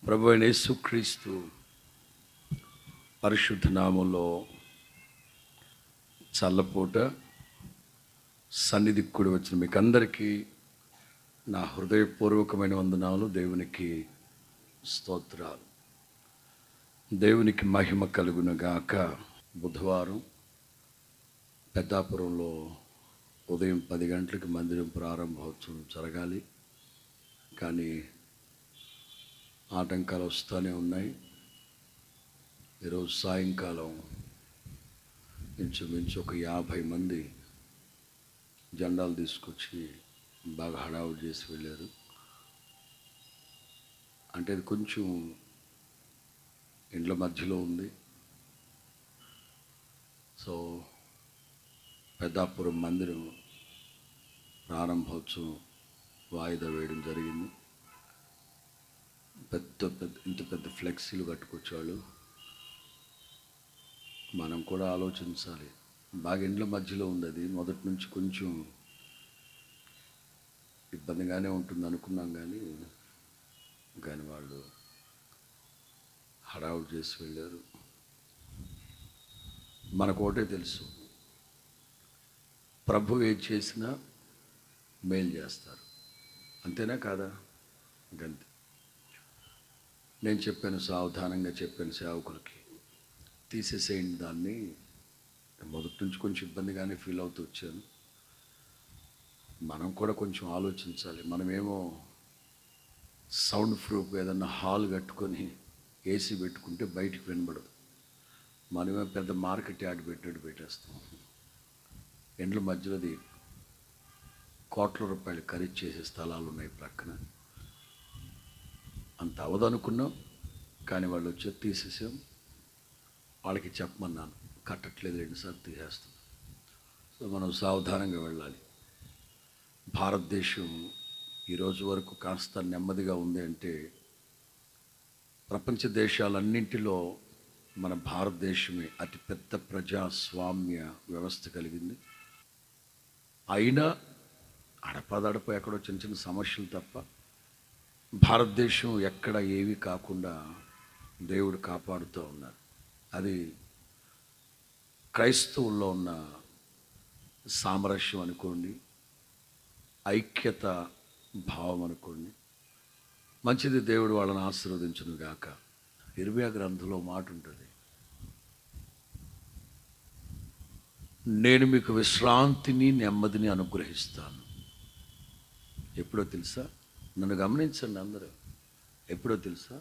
ప్రభు అయిన యేసుక్రీస్తు పరిశుద్ధ నామంలో చల్లపూట సన్నిధికి కూడి వచ్చిన మీకు అందరికీ నా హృదయపూర్వకమైన వందనాలు దేవునికి స్తోత్రాలు దేవునికి మహిమ కలుగునగాక బుధవారం పెద్దాపురంలో ఉదయం పది గంటలకు మందిరం ప్రారంభోత్సవం జరగాలి కానీ ఆటంకాలు వస్తూనే ఉన్నాయి ఈరోజు సాయంకాలం ఇంచుమించు ఒక యాభై మంది జెండాలు తీసుకొచ్చి బాగా హడావుడి చేసి వెళ్ళారు అంటే అది కొంచెం ఇండ్ల మధ్యలో ఉంది సో పెద్దాపురం మందిరం ప్రారంభోత్సవం వాయిదా వేయడం జరిగింది పెద్ద పెద్ద ఇంత పెద్ద ఫ్లెక్సీలు కట్టుకొచ్చేవాళ్ళు మనం కూడా ఆలోచించాలి బాగా ఇండ్ల మధ్యలో ఉంది అది మొదటి నుంచి కొంచెం ఇబ్బందిగానే ఉంటుంది అనుకున్నాం కానీ కానీ వాళ్ళు హడావుడి చేసి వెళ్ళారు మనకు ఒకటే తెలుసు ప్రభు ఏది చేసినా మేలు చేస్తారు అంతేనా కాదా గంతే నేను చెప్పాను సావధానంగా చెప్పాను సేవకులకి తీసేసేయండి దాన్ని మొదటి నుంచి కొంచెం ఇబ్బందిగానే ఫీల్ అవుతూ వచ్చాను మనం కూడా కొంచెం ఆలోచించాలి మనమేమో సౌండ్ ప్రూఫ్ ఏదన్నా హాల్ కట్టుకొని ఏసీ పెట్టుకుంటే బయటికి వినబడదు మనమే పెద్ద మార్కెట్ యాడ్ పెట్టినట్టు పెట్టేస్తాం ఎండ్ల మధ్యలోది కోట్ల రూపాయలు ఖరీదు చేసే స్థలాలు ఉన్నాయి ప్రక్కన అంత అవదనుకున్నాం కానీ వాళ్ళు వచ్చి తీసేసాం వాళ్ళకి చెప్పమన్నాను కట్టట్లేదు రెండుసార్లు తీసేస్తాం సో మనం సావధానంగా వెళ్ళాలి భారతదేశం ఈరోజు వరకు కాస్త నెమ్మదిగా ఉంది అంటే ప్రపంచ దేశాలన్నింటిలో మన భారతదేశమే అతిపెద్ద ప్రజాస్వామ్య వ్యవస్థ కలిగింది అయినా అడపదడప ఎక్కడో చిన్న చిన్న సమస్యలు తప్ప భారతదేశం ఎక్కడ ఏవి కాకుండా దేవుడు కాపాడుతూ ఉన్నారు అది క్రైస్తవుల్లో ఉన్న సామరస్యం అనుకోండి ఐక్యత భావం అనుకోండి మంచిది దేవుడు వాళ్ళని ఆశీర్వదించును గాక ఇరవై గ్రంథంలో మాట ఉంటుంది నేను మీకు విశ్రాంతిని నెమ్మదిని అనుగ్రహిస్తాను ఎప్పుడో తెలుసా నన్ను గమనించండి అందరూ ఎప్పుడో తెలుసా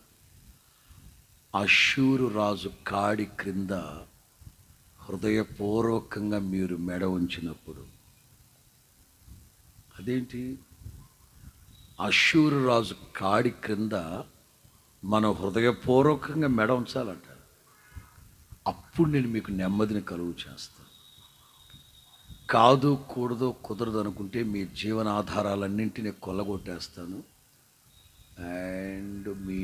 అశూరు రాజు కాడి క్రింద హృదయపూర్వకంగా మీరు మెడ ఉంచినప్పుడు అదేంటి అశూరు రాజు కాడి క్రింద మనం హృదయపూర్వకంగా మెడ ఉంచాలంట అప్పుడు నేను మీకు నెమ్మదిని కలుగు చేస్తాను కాదు కూడదు కుదరదు అనుకుంటే మీ జీవనాధారాలన్నింటినీ కొల్లగొట్టేస్తాను అండ్ మీ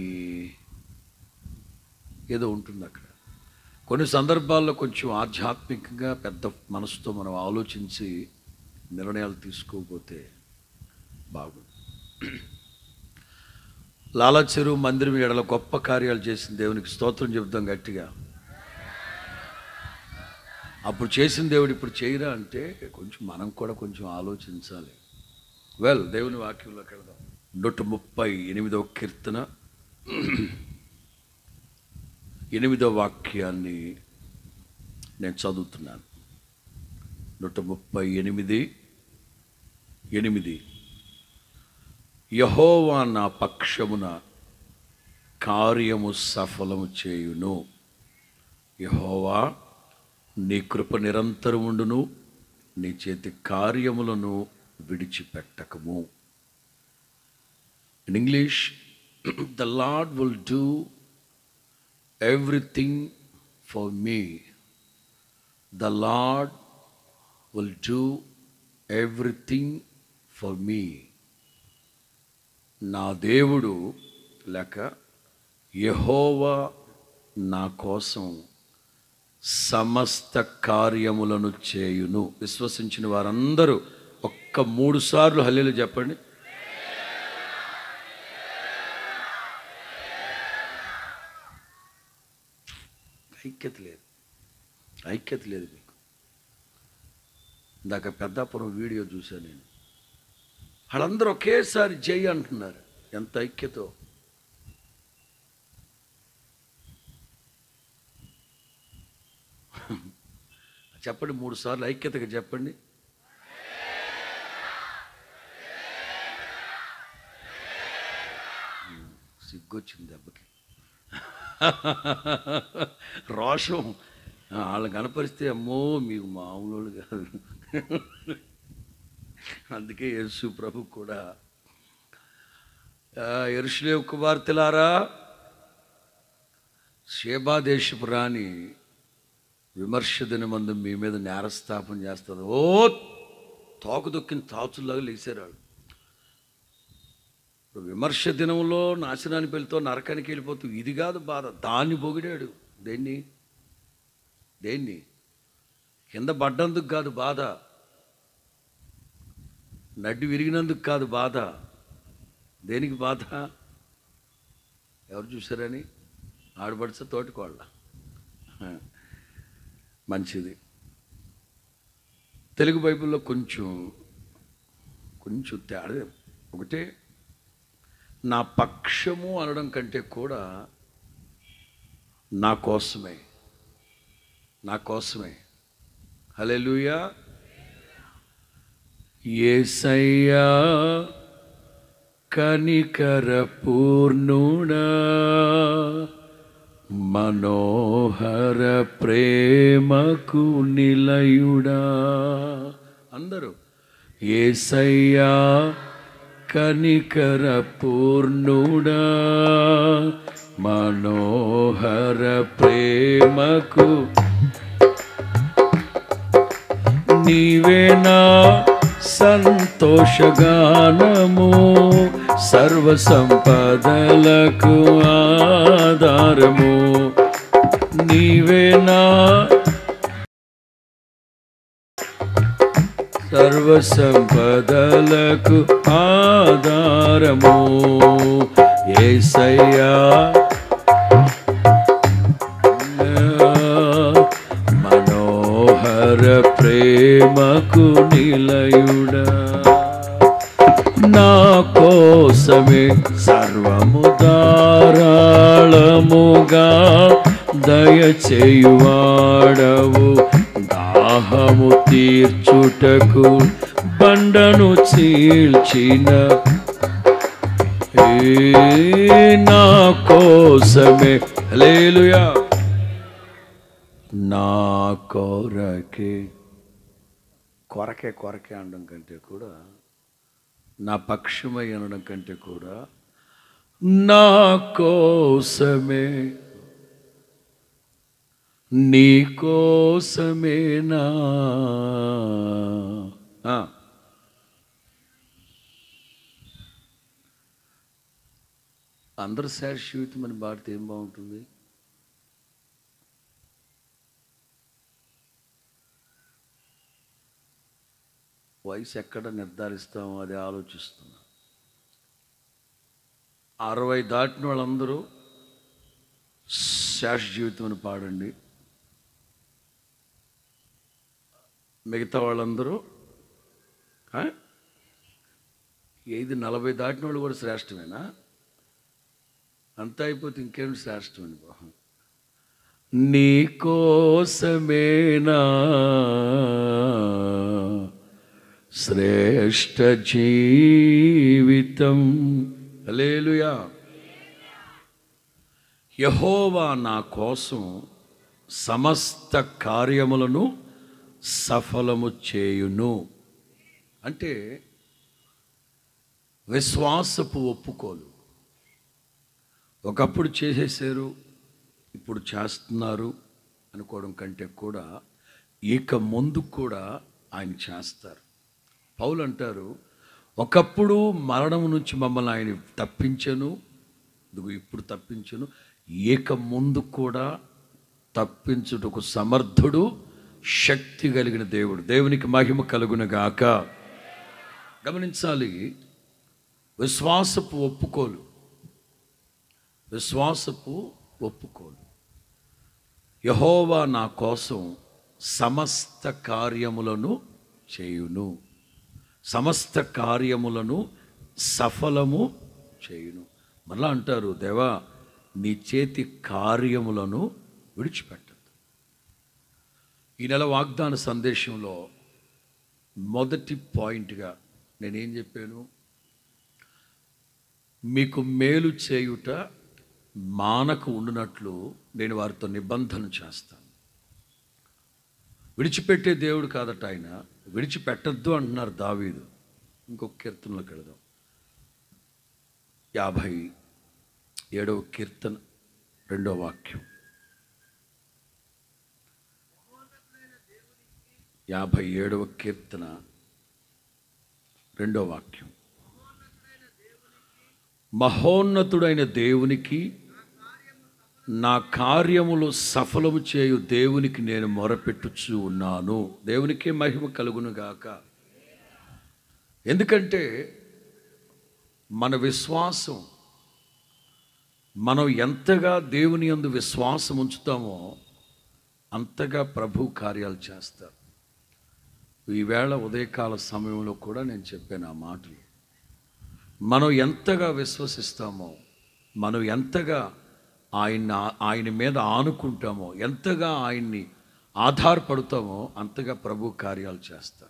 ఏదో ఉంటుంది అక్కడ కొన్ని సందర్భాల్లో కొంచెం ఆధ్యాత్మికంగా పెద్ద మనసుతో మనం ఆలోచించి నిర్ణయాలు తీసుకోకపోతే బాగుంది లాలా చెరువు మందిరం ఎడల గొప్ప కార్యాలు చేసిన దేవునికి స్తోత్రం చెబుతాం గట్టిగా అప్పుడు చేసిన దేవుడు ఇప్పుడు చేయరా అంటే కొంచెం మనం కూడా కొంచెం ఆలోచించాలి వెల్ దేవుని వాక్యంలోకి వెళదాం నూట ముప్పై ఎనిమిదవ కీర్తన ఎనిమిదవ వాక్యాన్ని నేను చదువుతున్నాను నూట ముప్పై ఎనిమిది ఎనిమిది యహోవా నా పక్షమున కార్యము సఫలము చేయును యహోవా నీ కృప నిరంతరముండును నీ చేతి కార్యములను విడిచిపెట్టకము in English the Lord will do everything for me the Lord will do everything for me నా దేవుడు లేక యహోవా నా కోసం సమస్త కార్యములను చేయును విశ్వసించిన వారందరూ ఒక్క మూడు సార్లు హల్లెలు చెప్పండి ఐక్యత లేదు ఐక్యత లేదు మీకు ఇందాక పెద్దాపురం వీడియో చూశాను నేను వాళ్ళందరూ ఒకేసారి జై అంటున్నారు ఎంత ఐక్యతో చెప్పండి మూడు సార్లు ఐక్యతగా చెప్పండి సిగ్గొచ్చింది దెబ్బకి రోషం వాళ్ళని కనపరిస్తే అమ్మో మీకు మామూలు వాళ్ళు కాదు అందుకే యేసు ప్రభు కూడా ఎరుషులేవు కుమార్తెలారా షేబాదేశపు రాణి విమర్శ దినమందు మీ మీద నేరస్థాపన చేస్తుంది ఓ తోక దొక్కిన తాచుల్లాగా లేచారు వాళ్ళు ఇప్పుడు విమర్శ దినంలో నాశనానికి వెళ్తూ నరకానికి వెళ్ళిపోతూ ఇది కాదు బాధ దాన్ని పొగిడాడు దేన్ని దేన్ని కింద పడ్డందుకు కాదు బాధ నడ్డి విరిగినందుకు కాదు బాధ దేనికి బాధ ఎవరు చూసారని ఆడపడితే తోటికోళ్ళ మంచిది తెలుగు బైబిల్లో కొంచెం కొంచెం తేడా ఒకటే నా పక్షము అనడం కంటే కూడా నా కోసమే నా కోసమే హలెలుయా ఏసయ్యా కనికర పూర్ణుడా మనోహర ప్రేమకు నిలయుడా అందరూ ఏసయ్యా కనికర పూర్ణుడా మనోహర ప్రేమకు నీవేనా సంతోషగానము సర్వ సంపదలకు ఆధారము నీవేనా సర్వ సంపదలకు ఆధారము ఏసయ్యా మనోహర ప్రేమకు నిలయుడా నా కోసమే సర్వము ధారాళముగా దయచేయువాడవు దాహము తీర్చుటకు బండను చీల్చిన ఏ నా కోసమే లేలుయా నా కొరకే కొరకే కొరకే అనడం కంటే కూడా నా పక్షమై అనడం కంటే కూడా నా కోసమే నీ కోసమేనా ఆ. అందరు శాశ్వతం అని పాడితే ఏం బాగుంటుంది వయసు ఎక్కడ నిర్ధారిస్తామో అది ఆలోచిస్తున్నా అరవై దాటిన వాళ్ళందరూ శాశ్వత జీవితం అని పాడండి మిగతా వాళ్ళందరూ ఆ? ఏది నలభై దాటిన వాళ్ళు కూడా శ్రేష్టమేనా అంతా అయిపోతే ఇంకేం శ్రేష్టమని బాహం నీ కోసమేనా శ్రేష్ఠ జీవితం అలేలుయా యహోవా నా కోసం సమస్త కార్యములను సఫలము చేయును అంటే విశ్వాసపు ఒప్పుకోలు ఒకప్పుడు చేసేసారు ఇప్పుడు చేస్తున్నారు అనుకోవడం కంటే కూడా ఇక ముందు కూడా ఆయన చేస్తారు పౌలు అంటారు ఒకప్పుడు మరణం నుంచి మమ్మల్ని ఆయన తప్పించను ఇదిగో ఇప్పుడు తప్పించను ఇక ముందు కూడా తప్పించుటకు సమర్థుడు శక్తి కలిగిన దేవుడు దేవునికి మహిమ కలుగునగాక గమనించాలి విశ్వాసపు ఒప్పుకోలు విశ్వాసపు ఒప్పుకోలు యహోవా నా కోసం సమస్త కార్యములను చేయును సమస్త కార్యములను సఫలము చేయును మళ్ళా అంటారు దేవా నీ చేతి కార్యములను విడిచిపెట్టద్దు ఈ నెల వాగ్దాన సందేశంలో మొదటి పాయింట్గా నేనేం చెప్పాను మీకు మేలు చేయుట మానకు ఉండునట్లు నేను వారితో నిబంధన చేస్తాను విడిచిపెట్టే దేవుడు కాదట ఆయన విడిచిపెట్టద్దు అంటున్నారు దావీదు ఇంకొక కీర్తనలోకి వెళదాం యాభై ఏడవ కీర్తన రెండో వాక్యం యాభై ఏడవ కీర్తన రెండో వాక్యం మహోన్నతుడైన దేవునికి నా కార్యములు సఫలము చేయు దేవునికి నేను మొరపెట్టుచు ఉన్నాను దేవునికే మహిమ కలుగును గాక ఎందుకంటే మన విశ్వాసం మనం ఎంతగా దేవుని యందు విశ్వాసం ఉంచుతామో అంతగా ప్రభు కార్యాలు చేస్తారు ఈవేళ ఉదయకాల సమయంలో కూడా నేను చెప్పాను ఆ మాటలు మనం ఎంతగా విశ్వసిస్తామో మనం ఎంతగా ఆయన ఆయన మీద ఆనుకుంటామో ఎంతగా ఆయన్ని ఆధారపడతామో అంతగా ప్రభు కార్యాలు చేస్తారు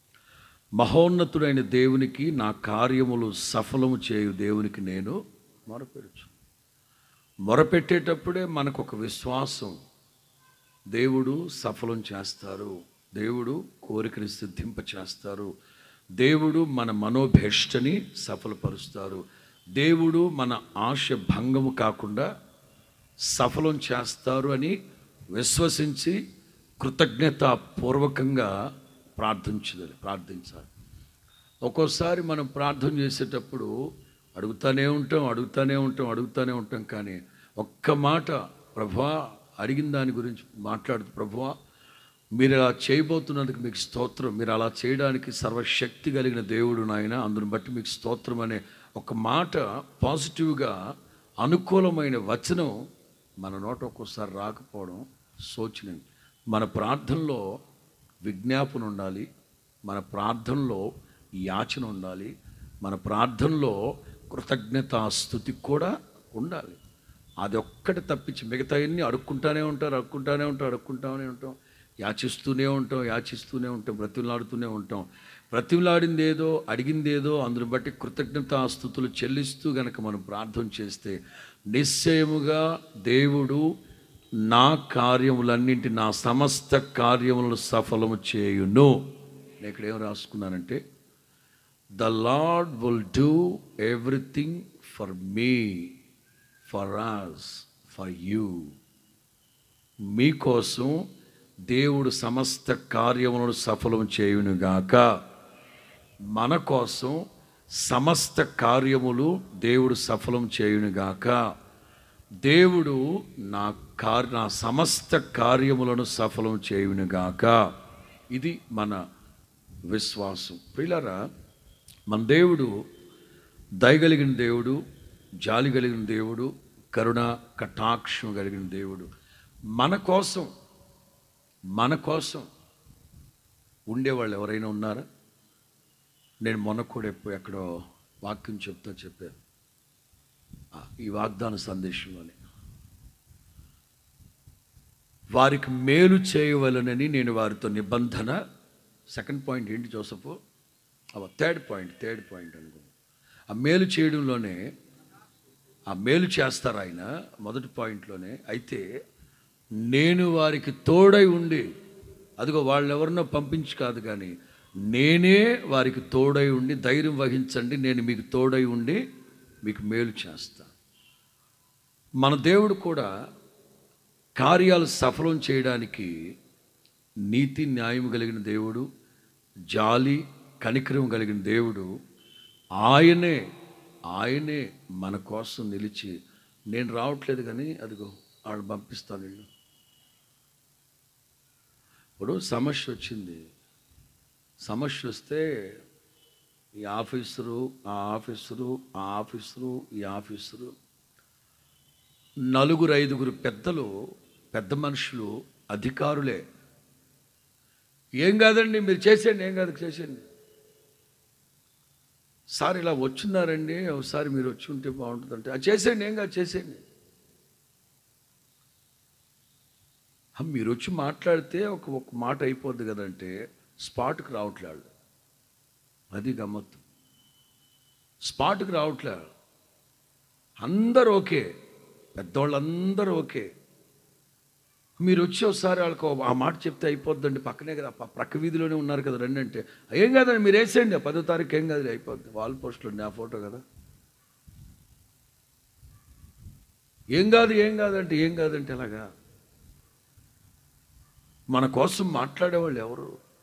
మహోన్నతుడైన దేవునికి నా కార్యములు సఫలము చేయు దేవునికి నేను మొరపెడుచు మొరపెట్టేటప్పుడే మనకు ఒక విశ్వాసం దేవుడు సఫలం చేస్తారు దేవుడు కోరికని సిద్ధింప చేస్తారు దేవుడు మన మనోభేష్టని సఫలపరుస్తారు దేవుడు మన ఆశ భంగము కాకుండా సఫలం చేస్తారు అని విశ్వసించి కృతజ్ఞతాపూర్వకంగా ప్రార్థించాలి ప్రార్థించాలి ఒక్కోసారి మనం ప్రార్థన చేసేటప్పుడు అడుగుతానే ఉంటాం అడుగుతానే ఉంటాం అడుగుతానే ఉంటాం కానీ ఒక్క మాట ప్రభా అడిగిన దాని గురించి మాట్లాడుతూ ప్రభువా మీరు ఇలా చేయబోతున్నందుకు మీకు స్తోత్రం మీరు అలా చేయడానికి సర్వశక్తి కలిగిన దేవుడు నాయన అందుని బట్టి మీకు స్తోత్రం అనే ఒక మాట పాజిటివ్గా అనుకూలమైన వచనం మన నోట ఒక్కోసారి రాకపోవడం శోచనీయం మన ప్రార్థనలో విజ్ఞాపన ఉండాలి మన ప్రార్థనలో యాచన ఉండాలి మన ప్రార్థనలో కృతజ్ఞతాస్థుతి కూడా ఉండాలి అది ఒక్కటి తప్పించి మిగతా అన్ని అడుక్కుంటానే ఉంటారు అడుక్కుంటానే ఉంటాం అడుక్కుంటానే ఉంటాం యాచిస్తూనే ఉంటాం యాచిస్తూనే ఉంటాం బ్రతిమలాడుతూనే ఉంటాం బ్రతిమలాడింది ఏదో అడిగింది ఏదో అందుని బట్టి కృతజ్ఞతాస్థుతులు చెల్లిస్తూ గనక మనం ప్రార్థన చేస్తే నిశ్చయముగా దేవుడు నా కార్యములన్నింటి నా సమస్త కార్యములను సఫలము చేయును నేను ఇక్కడ ఏం రాసుకున్నానంటే the Lord will do everything for me for us for you మీకోసం దేవుడు సమస్త కార్యములను సఫలం చేయునుగాక మన కోసం సమస్త కార్యములు దేవుడు సఫలం చేయునుగాక దేవుడు నా కార్ నా సమస్త కార్యములను సఫలం చేయునుగాక ఇది మన విశ్వాసం ప్రియులరా మన దేవుడు దయగలిగిన దేవుడు జాలి కలిగిన దేవుడు కరుణ కటాక్షం కలిగిన దేవుడు మన కోసం మన కోసం ఉండేవాళ్ళు ఎవరైనా ఉన్నారా నేను మొన్న కూడా ఎప్పుడు ఎక్కడో వాక్యం చెప్తా చెప్పాను ఆ, ఈ వాగ్దాన సందేశంలోనే వారికి మేలు చేయవలనని నేను వారితో నిబంధన సెకండ్ పాయింట్ ఏంటి జోసఫ్ అవ థర్డ్ పాయింట్ థర్డ్ పాయింట్ అనుకో ఆ మేలు చేయడంలోనే ఆ మేలు చేస్తారు ఆయన మొదటి పాయింట్లోనే అయితే నేను వారికి తోడై ఉండి అదిగో వాళ్ళు ఎవరినో పంపించి కాదు కానీ నేనే వారికి తోడై ఉండి ధైర్యం వహించండి నేను మీకు తోడై ఉండి మీకు మేలు చేస్తా మన దేవుడు కూడా కార్యాలు సఫలం చేయడానికి నీతి న్యాయం కలిగిన దేవుడు జాలి కనికరం కలిగిన దేవుడు ఆయనే ఆయనే మన కోసం నిలిచి నేను రావట్లేదు కానీ అదిగో వాళ్ళు పంపిస్తాను వీళ్ళు ఇప్పుడు సమస్య వచ్చింది సమస్య వస్తే ఈ ఆఫీసరు ఆ ఆఫీసరు ఆ ఆఫీసరు ఈ ఆఫీసరు నలుగురు ఐదుగురు పెద్దలు పెద్ద మనుషులు అధికారులే ఏం కాదండి మీరు చేసేయండి ఏం కాదు చేసేయండి సార్ ఇలా వచ్చినారండి ఒకసారి మీరు వచ్చి ఉంటే బాగుంటుందంటే అది చేసేయండి ఏం కాదు చేసేయండి ఆ, మీరు వచ్చి మాట్లాడితే ఒక ఒక మాట అయిపోద్ది కదంటే స్పాట్కి రావట్లేదు అది గమ్మత్తు స్పాట్కి రావట్లే అందరూ ఓకే పెద్దవాళ్ళందరూ ఓకే మీరు వచ్చి ఒకసారి వాళ్ళకి ఓ- ఆ మాట చెప్తే అయిపోద్దండి పక్కనే కదా ప- ప్రక్క వీధిలోనే ఉన్నారు కదా రండి అంటే ఏం కాదండి మీరు వేసేయండి ఆ పదో తారీఖు ఏం కాదు అయిపోద్ది వాల్ పోస్ట్లో ఉంది ఆ ఫోటో కదా ఏం కాదు ఏం కాదంటే ఏం కాదంటే ఎలాగా మన కోసం మాట్లాడేవాళ్ళు ఎవరు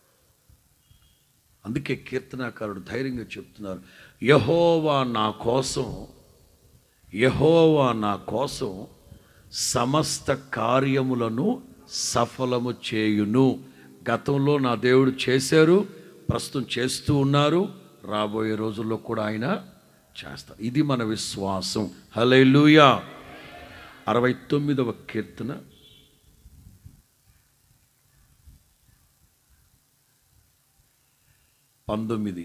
అందుకే కీర్తనాకారుడు ధైర్యంగా చెప్తున్నారు యహోవా నా కోసం యహోవా నా కోసం సమస్త కార్యములను సఫలము చేయును గతంలో నా దేవుడు చేశారు ప్రస్తుతం చేస్తూ ఉన్నారు రాబోయే రోజుల్లో కూడా ఆయన చేస్తారు ఇది మన విశ్వాసం హలెలూయా అరవై తొమ్మిదవ కీర్తన పంతొమ్మిది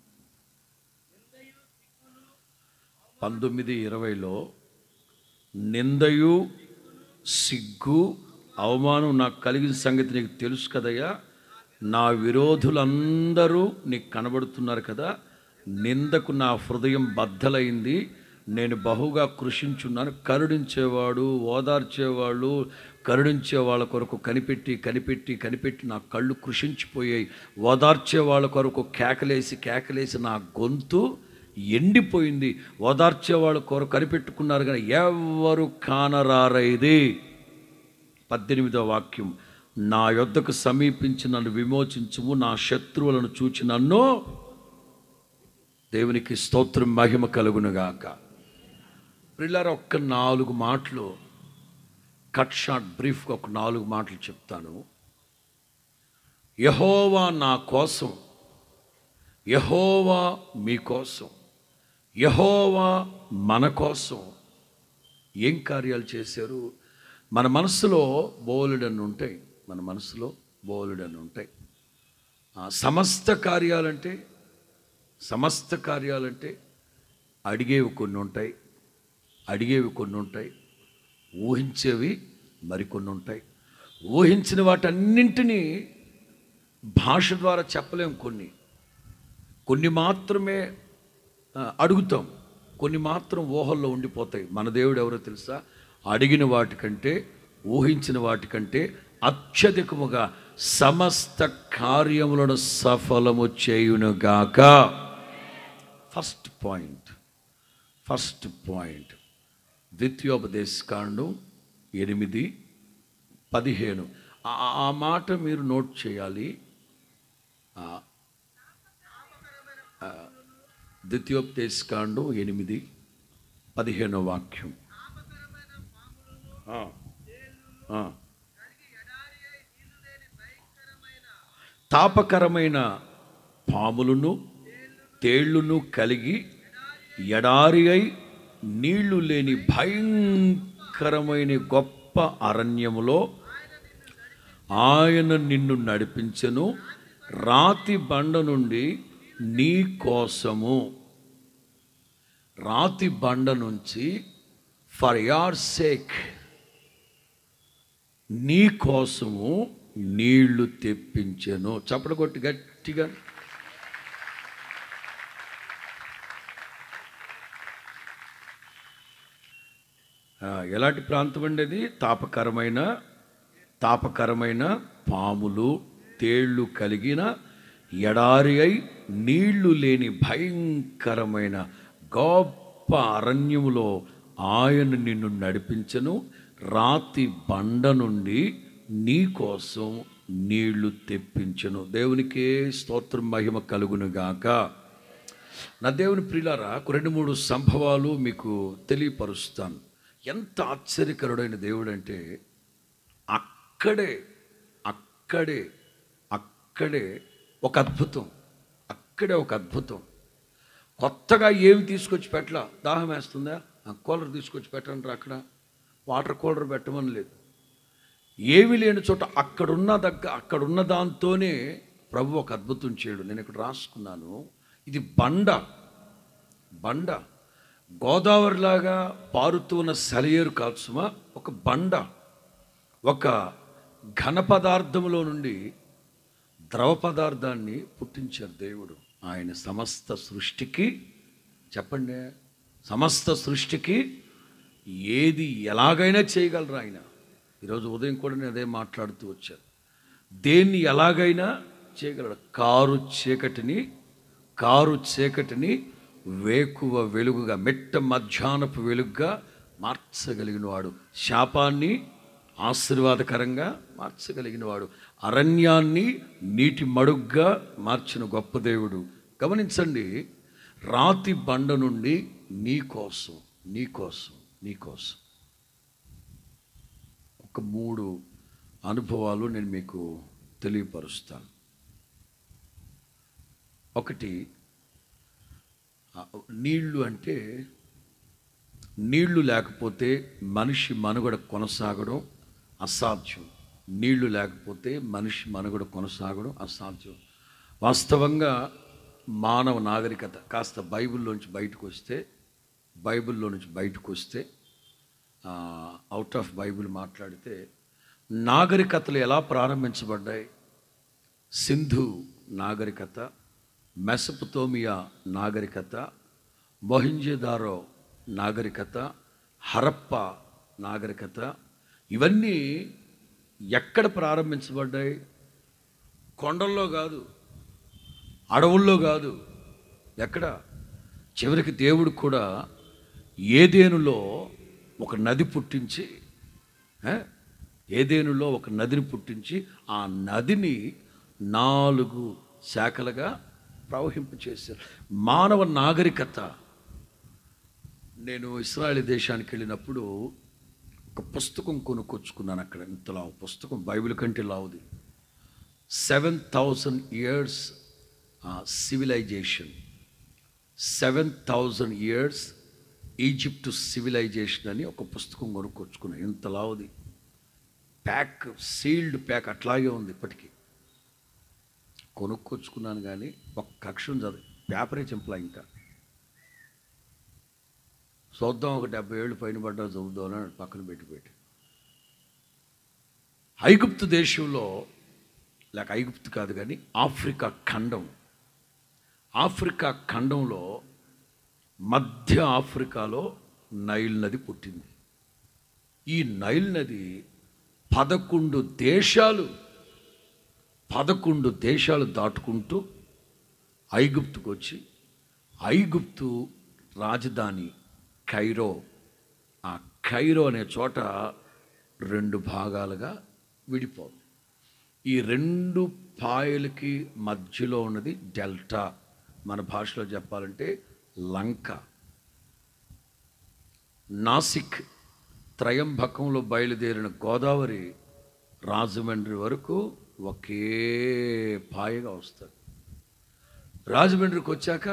పంతొమ్మిది ఇరవైలో నిందయు సిగ్గు అవమానం నాకు కలిగిన సంగతి నీకు తెలుసు కదయ్యా నా విరోధులందరూ నీకు కనబడుతున్నారు కదా నిందకు నా హృదయం బద్దలైంది నేను బహుగా కృషించున్నాను కరుణించేవాడు ఓదార్చేవాళ్ళు కరుణించే వాళ్ళ కొరకు కనిపెట్టి కనిపెట్టి కనిపెట్టి నా కళ్ళు కృషించిపోయాయి ఓదార్చే వాళ్ళ కొరకు కేకలేసి కేకలేసి నా గొంతు ఎండిపోయింది ఓదార్చే వాళ్ళ కొరకు కనిపెట్టుకున్నారు కానీ ఎవరు కానరారైది పద్దెనిమిదో వాక్యం నా యొద్దకు సమీపించి నన్ను విమోచించుము నా శత్రువులను చూచి నన్ను దేవునికి స్తోత్రం మహిమ కలుగునుగాక ప్రిల్లర్ ఒక్క నాలుగు మాటలు కట్ షార్ట్ బ్రీఫ్గా ఒక నాలుగు మాటలు చెప్తాను యహోవా నా కోసం యహోవా మీకోసం యహోవా మన కోసం ఏం కార్యాలు చేశారు మన మనసులో బోలెడన్ని ఉంటాయి మన మనసులో బోలెడన్ని ఉంటాయి ఆ, సమస్త కార్యాలంటే సమస్త కార్యాలంటే అడిగేవి కొన్ని ఉంటాయి అడిగేవి కొన్ని ఉంటాయి ఊహించేవి మరికొన్ని ఉంటాయి ఊహించిన వాటన్నింటినీ భాష ద్వారా చెప్పలేం కొన్ని కొన్ని మాత్రమే ఆ, అడుగుతాం కొన్ని మాత్రం ఊహల్లో ఉండిపోతాయి మన దేవుడు ఎవరో తెలుసా అడిగిన వాటికంటే ఊహించిన వాటికంటే అత్యధికముగా సమస్త కార్యములను సఫలము చేయునుగాక ఫస్ట్ పాయింట్ ఫస్ట్ పాయింట్ ద్వితీయోపదేశకాండం ఎనిమిది పదిహేను ఆ- ఆ మాట మీరు నోట్ చేయాలి ఆ, ఆ, ద్వితీయోపదేశకాండం ఎనిమిది పదిహేనో వాక్యం ఆ, ఆ. తాపకరమైన పాములను తేళ్లును కలిగి ఎడారి అయి నీళ్లు లేని భయంకరమైన గొప్ప అరణ్యములో ఆయన నిన్ను నడిపించెను రాతి బండ నుండి నీ కోసము రాతి బండ నుంచి ఫర్ యార్ సేక్ నీ కోసము నీళ్లు తెప్పించెను చప్పడు కొట్టి గట్టిగా ఆ, ఎలాంటి ప్రాంతం అండి అది తాపకరమైన తాపకరమైన పాములు తేళ్ళు కలిగిన ఎడారి అయి నీళ్లు లేని భయంకరమైన గొప్ప అరణ్యములో ఆయన నిన్ను నడిపించను రాతి బండ నుండి నీ కోసం నీళ్లు తెప్పించను దేవునికే స్తోత్రం మహిమ కలుగునుగాక నా దేవుని ప్రియులారా ఒక రెండు మూడు సంభవాలు మీకు తెలియపరుస్తాను ఎంత ఆశ్చర్యకరుడైన దేవుడు అంటే అక్కడే అక్కడే అక్కడే ఒక అద్భుతం అక్కడే ఒక అద్భుతం కొత్తగా ఏమి తీసుకొచ్చి పెట్టలా దాహం వేస్తుందా ఆ కూలర్ తీసుకొచ్చి పెట్టండి అక్కడ వాటర్ కూలర్ పెట్టమని లేదు ఏమి లేని చోట అక్కడున్న దగ్గర అక్కడున్న దాంతోనే ప్రభు ఒక అద్భుతం చేయడు నేను ఇక్కడ రాసుకున్నాను ఇది బండ బండ గోదావరిలాగా పారుతూ ఉన్న సెలయేరు కాల్సుమా ఒక బండ ఒక ఘన పదార్థములో నుండి ద్రవ పదార్థాన్ని పుట్టించారు దేవుడు ఆయన సమస్త సృష్టికి చెప్పండి సమస్త సృష్టికి ఏది ఎలాగైనా చేయగలరు ఆయన ఈరోజు ఉదయం కూడా నేను అదే మాట్లాడుతూ వచ్చాను దేన్ని ఎలాగైనా చేయగలడు కారు చీకటిని కారు చీకటిని వేకువ వెలుగుగా మెట్ట మధ్యాహ్నపు వెలుగుగా మార్చగలిగిన వాడు శాపాన్ని ఆశీర్వాదకరంగా మార్చగలిగిన వాడు అరణ్యాన్ని నీటి మడుగ్గా మార్చిన గొప్ప దేవుడు గమనించండి రాతి బండ నుండి నీ కోసం నీ కోసం నీ కోసం ఒక మూడు అనుభవాలు నేను మీకు తెలియపరుస్తాను ఒకటి ఆ, నీళ్లు అంటే నీళ్లు లేకపోతే మనిషి మనుగడ కొనసాగడం అసాధ్యం నీళ్లు లేకపోతే మనిషి మనుగడ కొనసాగడం అసాధ్యం వాస్తవంగా మానవ నాగరికత కాస్త బైబిల్లోంచి బయటకు వస్తే బైబిల్లో నుంచి బయటకు వస్తే అవుట్ ఆఫ్ బైబిల్ మాట్లాడితే నాగరికతలు ఎలా ప్రారంభించబడ్డాయి సింధు నాగరికత మెసపతోమియా నాగరికత మొహింజదారో నాగరికత హరప్ప నాగరికత ఇవన్నీ ఎక్కడ ప్రారంభించబడ్డాయి కొండల్లో కాదు అడవుల్లో కాదు ఎక్కడ చివరికి దేవుడు కూడా ఏదేనులో ఒక నది పుట్టించి ఏ? ఏదేనులో ఒక నదిని పుట్టించి ఆ నదిని నాలుగు శాఖలుగా ప్రవహింపచేశారు మానవ నాగరికత నేను ఇస్రాయల్ దేశానికి వెళ్ళినప్పుడు ఒక పుస్తకం కొనుక్కొచ్చుకున్నాను అక్కడ ఇంతలా పుస్తకం బైబిల్ కంటే లావుది seven thousand years civilization seven thousand years Egypt civilization అని ఒక పుస్తకం కొనుక్కొచ్చుకున్నాను ఇంత లావుది ప్యాక్ సీల్డ్ ప్యాక్ అట్లాగే ఉంది ఇప్పటికీ కొనుక్కొచ్చుకున్నాను కానీ ఒక్క అక్షరం చదివి పేపరే చింపలా ఇంకా చూద్దాం ఒక డెబ్బై ఏళ్ళు పైన పడ్డా చదువుదామని పక్కన పెట్టి పెట్టి ఐగుప్తు దేశంలో లేక ఐగుప్తు కాదు కానీ ఆఫ్రికా ఖండం ఆఫ్రికా ఖండంలో మధ్య ఆఫ్రికాలో నైల్ నది పుట్టింది ఈ నైల్ నది పదకొండు దేశాలు పదకొండు దేశాలు దాటుకుంటూ ఐగుప్తుకు వచ్చి ఐగుప్తు రాజధాని ఖైరో ఆ ఖైరో అనే చోట రెండు భాగాలుగా విడిపోదు ఈ రెండు పాయలకి మధ్యలో ఉన్నది డెల్టా మన భాషలో చెప్పాలంటే లంక నాసిక్ త్రయంబకంలో బయలుదేరిన గోదావరి రాజమండ్రి వరకు ఒకే పాయగా వస్తుంది రాజమండ్రికి వచ్చాక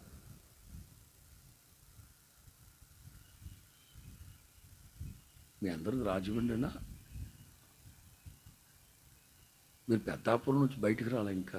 మీ అందరూ రాజమండ్రినా మీరు పెద్దాపురం నుంచి బయటికి రాలే ఇంకా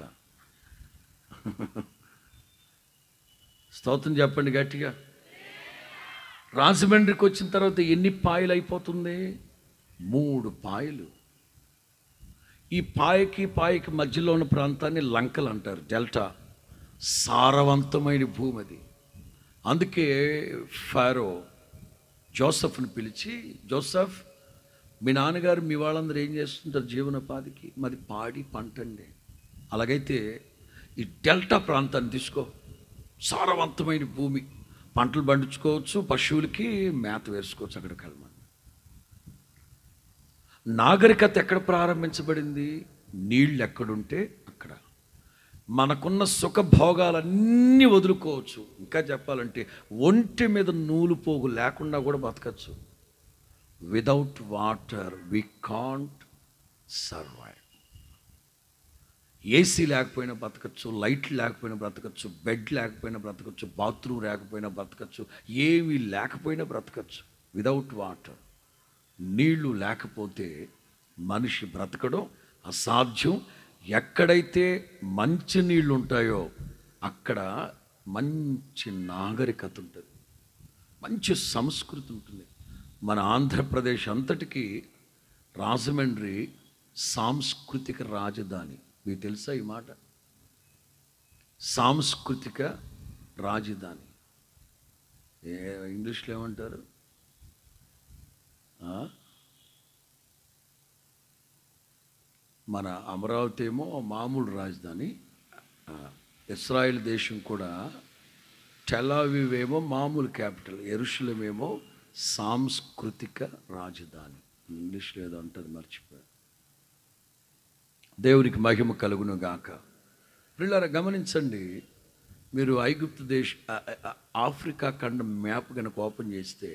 స్తోత్రం చెప్పండి గట్టిగా రాజమండ్రికి వచ్చిన తర్వాత ఎన్ని పాయలు అయిపోతుంది మూడు పాయలు ఈ పాయకి పాయకి మధ్యలో ఉన్న ప్రాంతాన్ని లంకలు అంటారు డెల్టా సారవంతమైన భూమి అది అందుకే ఫారో జోసఫ్ని పిలిచి జోసఫ్ మీ నాన్నగారు మీ వాళ్ళందరూ ఏం చేస్తుంటారు జీవనోపాధికి మాది పాడి పంట అండి అలాగైతే ఈ డెల్టా ప్రాంతాన్ని తీసుకో సారవంతమైన భూమి పంటలు పండించుకోవచ్చు పశువులకి మేత వేసుకోవచ్చు అక్కడికి వెళ్ళమని నాగరికత ఎక్కడ ప్రారంభించబడింది నీళ్ళు ఎక్కడుంటే అక్కడ మనకున్న సుఖభోగాలన్నీ వదులుకోవచ్చు ఇంకా చెప్పాలంటే ఒంటి మీద నూలు పోగు లేకుండా కూడా బతకచ్చు without water we can't survive AC లేకపోయినా బ్రతకచ్చు లైట్ లేకపోయినా బ్రతకచ్చు బెడ్ లేకపోయినా బ్రతకచ్చు బాత్రూమ్ లేకపోయినా బ్రతకచ్చు ఏమీ లేకపోయినా బ్రతకచ్చు వితౌట్ వాటర్ నీళ్లు లేకపోతే మనిషి బ్రతకడం అసాధ్యం ఎక్కడైతే మంచి నీళ్ళు ఉంటాయో అక్కడ మంచి నాగరికత ఉంటుంది మంచి సంస్కృతి ఉంటుంది మన ఆంధ్రప్రదేశ్ అంతటికీ రాజమండ్రి సాంస్కృతిక రాజధాని మీకు తెలుసా ఈ మాట సాంస్కృతిక రాజధాని ఏ ఇంగ్లీష్లో ఏమంటారు ఆ? మన అమరావతి ఏమో మామూలు రాజధాని ఆ, ఇస్రాయేల్ దేశం కూడా టెలావివ్ ఏమో మామూలు క్యాపిటల్ ఎరుషులం ఏమో సాంస్కృతిక రాజధాని ఇంగ్లీష్లో ఏదో అంటుంది మర్చిపోయా దేవునికి మహిమ కలుగును గాక పిల్లల గమనించండి మీరు ఐగుప్తు దేశ ఆ- ఆ- ఆఫ్రికా ఖండం మ్యాప్ కనుక ఓపెన్ చేస్తే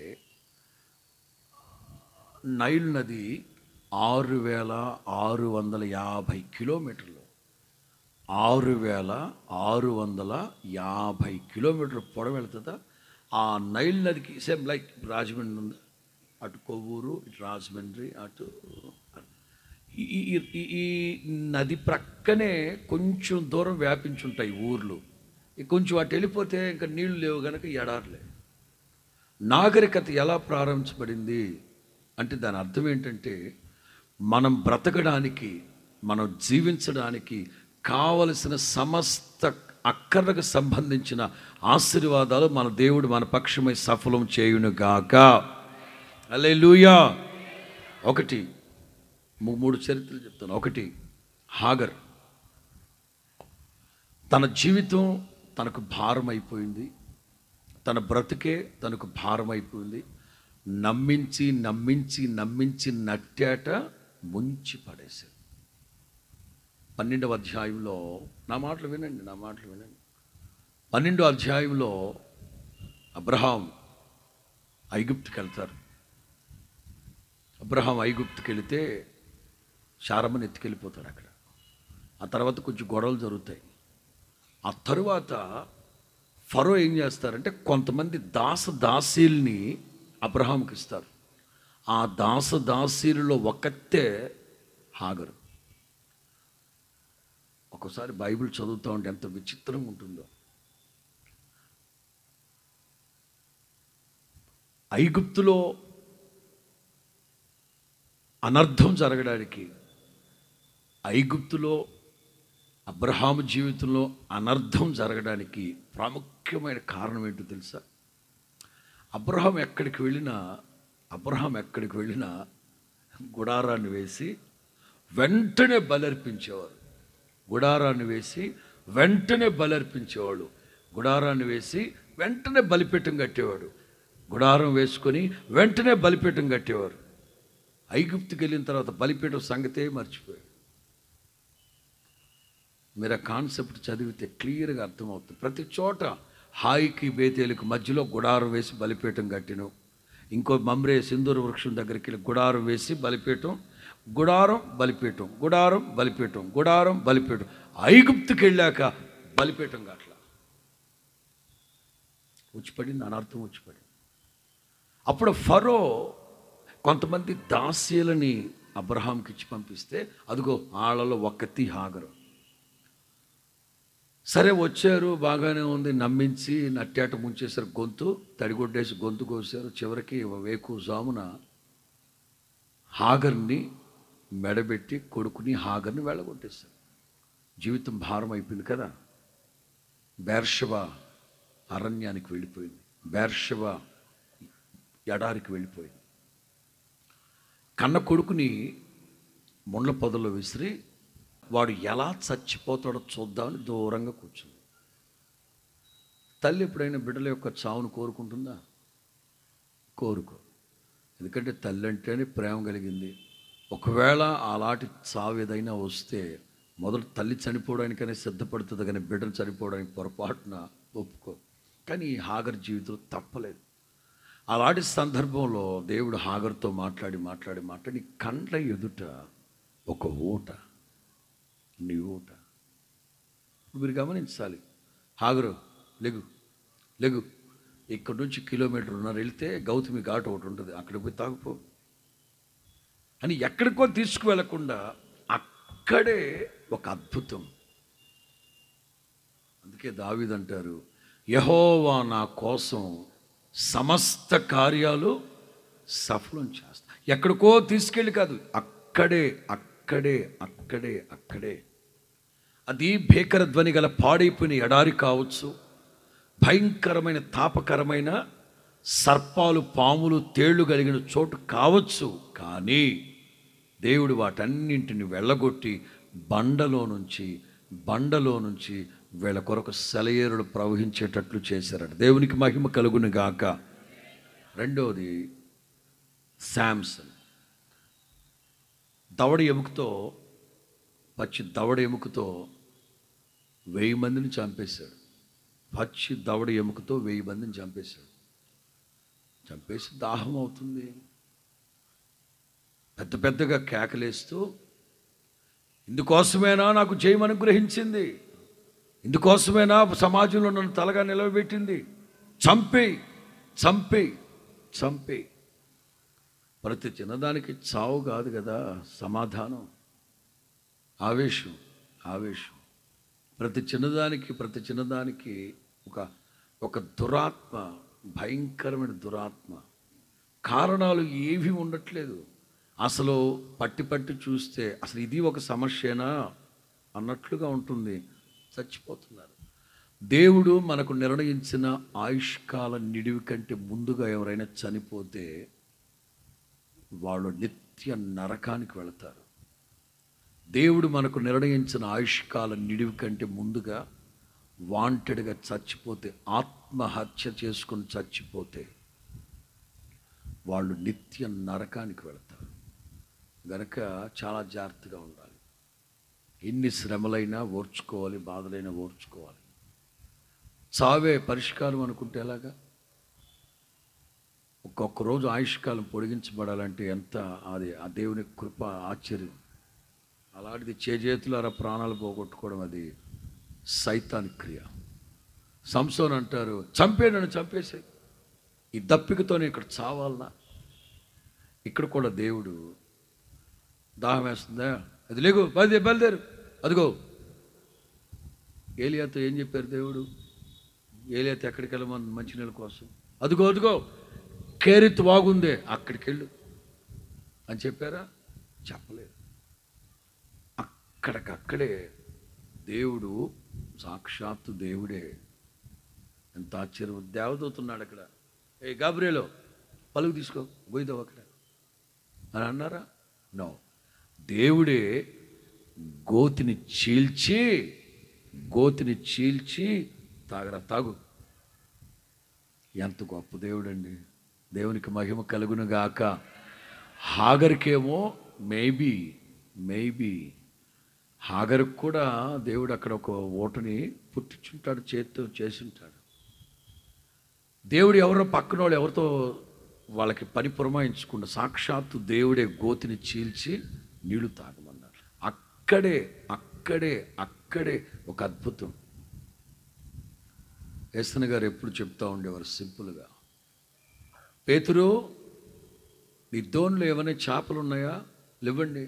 నైల్ నది ఆరు వేల ఆరు వందల యాభై కిలోమీటర్లు ఆరు వేల ఆరు వందల యాభై కిలోమీటర్లు పొడవు వెళ్తుందా ఆ నైల్ నదికి సేమ్ లైక్ రాజమండ్రి ఉంది అటు కొవ్వూరు ఇటు రాజమండ్రి అటు ఈ- ఈ- ఈ- ఈ- ఈ నది ప్రక్కనే కొంచెం దూరం వ్యాపించుంటాయి ఊర్లు ఇక కొంచెం అటు వెళ్ళిపోతే ఇంకా నీళ్లు లేవు కనుక ఎడారులే నాగరికత ఎలా ప్రారంభించబడింది అంటే దాని అర్థం ఏంటంటే మనం బ్రతకడానికి మనం జీవించడానికి కావలసిన సమస్త అక్కర్లకు సంబంధించిన ఆశీర్వాదాలు మన దేవుడు మన పక్షమై సఫలం చేయునుగాక అలే ఒకటి మూ- మూడు చరిత్రలు చెప్తాను ఒకటి హాగర్ తన జీవితం తనకు భారం అయిపోయింది తన బ్రతుకే తనకు భారం అయిపోయింది నమ్మించి నమ్మించి నమ్మించి నట్టాట ముంచి పడేశారు పన్నెండవ అధ్యాయంలో నా మాటలు వినండి నా మాటలు వినండి పన్నెండో అధ్యాయంలో అబ్రహాం ఐగుప్తుకి వెళ్తారు అబ్రహాం ఐగుప్తుకి వెళితే శారమ్మని ఎత్తుకెళ్ళిపోతాడు అక్కడ ఆ తర్వాత కొంచెం గొడవలు జరుగుతాయి ఆ తరువాత ఫరో ఏం చేస్తారంటే కొంతమంది దాస దాసీల్ని అబ్రహాంకి ఇస్తారు ఆ దాస దాసీలలో ఒక్కతే హాగరు ఒక్కోసారి బైబిల్ చదువుతూ ఉంటే ఎంత విచిత్రంగా ఉంటుందో ఐగుప్తులో అనర్థం జరగడానికి ఐగుప్తులో అబ్రహాము జీవితంలో అనర్థం జరగడానికి ప్రాముఖ్యమైన కారణం ఏంటో తెలుసా అబ్రహాం ఎక్కడికి వెళ్ళినా అబ్రహాం ఎక్కడికి వెళ్ళినా గుడారాన్ని వేసి వెంటనే బలర్పించేవారు గుడారాన్ని వేసి వెంటనే బలర్పించేవాడు గుడారాన్ని వేసి వెంటనే బలిపీఠం కట్టేవాడు గుడారం వేసుకొని వెంటనే బలిపీఠం కట్టేవారు ఐగుప్తుకి వెళ్ళిన తర్వాత బలిపీఠం సంగతే మర్చిపోయాడు మీరు ఆ కాన్సెప్ట్ చదివితే క్లియర్గా అర్థమవుతుంది ప్రతి చోట హాయికి బేతేలకు మధ్యలో గుడారం వేసి బలిపీఠం కట్టిను ఇంకో మమ్రే సింధూర వృక్షం దగ్గరికి వెళ్ళి గుడారం వేసి బలిపీఠం గుడారం బలిపీఠం గుడారం బలిపీఠం గుడారం బలిపీఠం ఐగుప్తుకి వెళ్ళాక బలిపీఠం గట్ల వచ్చిపడింది అనర్థం వచ్చిపడింది అప్పుడు ఫరో కొంతమంది దాస్యులని అబ్రహాంకి ఇచ్చి పంపిస్తే అదిగో ఆళ్ళలో ఒక్కతి హాగరు సరే వచ్చారు బాగానే ఉంది నమ్మించి నట్టాట ముంచేశారు గొంతు తడిగొడ్డేసి గొంతు కోసారు చివరికి వేకు జామున హాగర్ని మెడబెట్టి కొడుకుని హాగర్ని వెళ్ళగొట్టేశారు జీవితం భారం అయిపోయింది కదా బేర్షవ అరణ్యానికి వెళ్ళిపోయింది బేర్షవ ఎడారికి వెళ్ళిపోయింది కన్న కొడుకుని ముండ్ల పొదలో విసిరి వాడు ఎలా చచ్చిపోతాడో చూద్దామని దూరంగా కూర్చుంది తల్లి ఎప్పుడైనా బిడ్డల యొక్క చావును కోరుకుంటుందా కోరుకో ఎందుకంటే తల్లి అంటేనే ప్రేమ కలిగింది ఒకవేళ అలాంటి చావు ఏదైనా వస్తే మొదట తల్లి చనిపోవడానికనే సిద్ధపడుతుంది కానీ బిడ్డను చనిపోవడానికి పొరపాటున ఒప్పుకో కానీ ఈ హాగర్ జీవితం తప్పలేదు అలాంటి సందర్భంలో దేవుడు హాగర్తో మాట్లాడి మాట్లాడి మాట్లాడి కండ్ల ఎదుట ఒక ఊట నీ ఊట ఇప్పుడు మీరు గమనించాలి హాగరు లెగు లెగు ఇక్కడ నుంచి కిలోమీటర్ ఉన్నారు వెళ్తే గౌతమి ఘాట్ ఒకటి ఉంటుంది అక్కడికి పోయి తాగుపో అని ఎక్కడికో తీసుకువెళ్లకుండా అక్కడే ఒక అద్భుతం అందుకే దావీదంటారు యహోవా నా కోసం సమస్త కార్యాలు సఫలం చేస్తా ఎక్కడికో తీసుకెళ్ళి కాదు అక్కడే అక్కడే అక్కడే అక్కడే అది భీకర ధ్వని గల పాడైపోయిన ఎడారి కావచ్చు భయంకరమైన తాపకరమైన సర్పాలు పాములు తేళ్లు కలిగిన చోటు కావచ్చు కానీ దేవుడు వాటన్నింటిని వెళ్ళగొట్టి బండలో నుంచి బండలో నుంచి వీళ్ళ కొరకు సెలయేరులు ప్రవహించేటట్లు చేశారట దేవునికి మహిమ కలుగును గాక రెండవది శాంసన్ దవడ ఎముకతో పచ్చి దవడ ఎముకతో వెయ్యి మందిని చంపేశాడు పచ్చి దవడ ఎముకతో వెయ్యి మందిని చంపేశాడు చంపేసి దాహం అవుతుంది పెద్ద పెద్దగా కేకలేస్తూ ఇందుకోసమేనా నాకు జయం అనుగ్రహించింది ఇందుకోసమేనా సమాజంలో నన్ను తలగా నిలవబెట్టింది చంపే చంపే చంపే ప్రతి చిన్నదానికి చావు కాదు కదా సమాధానం ఆవేశం ఆవేశం ప్రతి చిన్నదానికి ప్రతి చిన్నదానికి ఒక ఒక దురాత్మ భయంకరమైన దురాత్మ కారణాలు ఏవి ఉండట్లేదు అసలు పట్టి పట్టి చూస్తే అసలు ఇది ఒక సమస్యేనా అన్నట్లుగా ఉంటుంది చచ్చిపోతున్నారు దేవుడు మనకు నిర్ణయించిన ఆయుష్కాల నిడివి కంటే ముందుగా ఎవరైనా చనిపోతే వాళ్ళు నిత్య నరకానికి వెళతారు దేవుడు మనకు నిర్ణయించిన ఆయుష్కాల నిడివి కంటే ముందుగా వాంటెడ్గా చచ్చిపోతే ఆత్మహత్య చేసుకుని చచ్చిపోతే వాళ్ళు నిత్య నరకానికి వెళతారు గనక చాలా జాగ్రత్తగా ఉండాలి ఎన్ని శ్రమలైనా ఓర్చుకోవాలి బాధలైనా ఓర్చుకోవాలి చావే పరిష్కారం అనుకుంటే ఎలాగా ఒక్కొక్క రోజు ఆయుష్కాలం పొడిగించబడాలంటే ఎంత అది ఆ దేవుని కృప ఆశ్చర్యం అలాంటిది చేజేతులారా ప్రాణాలు పోగొట్టుకోవడం అది సైతాన్ క్రియ సంసోన్ అంటారు చంపే నన్ను చంపేసే ఈ దప్పికతోనే ఇక్కడ చావాలనా ఇక్కడ కూడా దేవుడు దాహం వేస్తుందా అది లేగు బయలుదేరు బయలుదేరు అదిగో ఏలియాతో ఏం చెప్పారు దేవుడు ఏలియాతో ఎక్కడికి వెళ్ళమని మంచినీళ్ళ కోసం అదిగో అదిగో కేరిత్ వాగుందే అక్కడికి వెళ్ళు అని చెప్పారా చెప్పలేదు అక్కడికక్కడే దేవుడు సాక్షాత్తు దేవుడే ఎంత ఆశ్చర్యం దేవదూతున్నాడు అక్కడ ఏ గాబ్రేలో పలుకు తీసుకో పోయిదావు అక్కడ అని అన్నారా నో దేవుడే గోతిని చీల్చి గోతిని చీల్చి తాగరా తాగు ఎంత గొప్ప దేవుడండి దేవునికి మహిమ కలుగును గాక హాగర్కేమో మేబీ మేబీ హాగర్కి కూడా దేవుడు అక్కడ ఒక ఓటని పుట్టించుంటాడు చేతితో చేసుంటాడు దేవుడు ఎవరో పక్కన వాళ్ళు ఎవరితో వాళ్ళకి పని పురమాయించకుండా సాక్షాత్తు దేవుడే గోతిని చీల్చి నీళ్లు తాగమన్నారు అక్కడే అక్కడే అక్కడే ఒక అద్భుతం ఏసన గారు ఎప్పుడు చెప్తా ఉండేవారు సింపుల్గా పేతురు నీ దోన్లో ఏమైనా చేపలు ఉన్నాయా లేవండి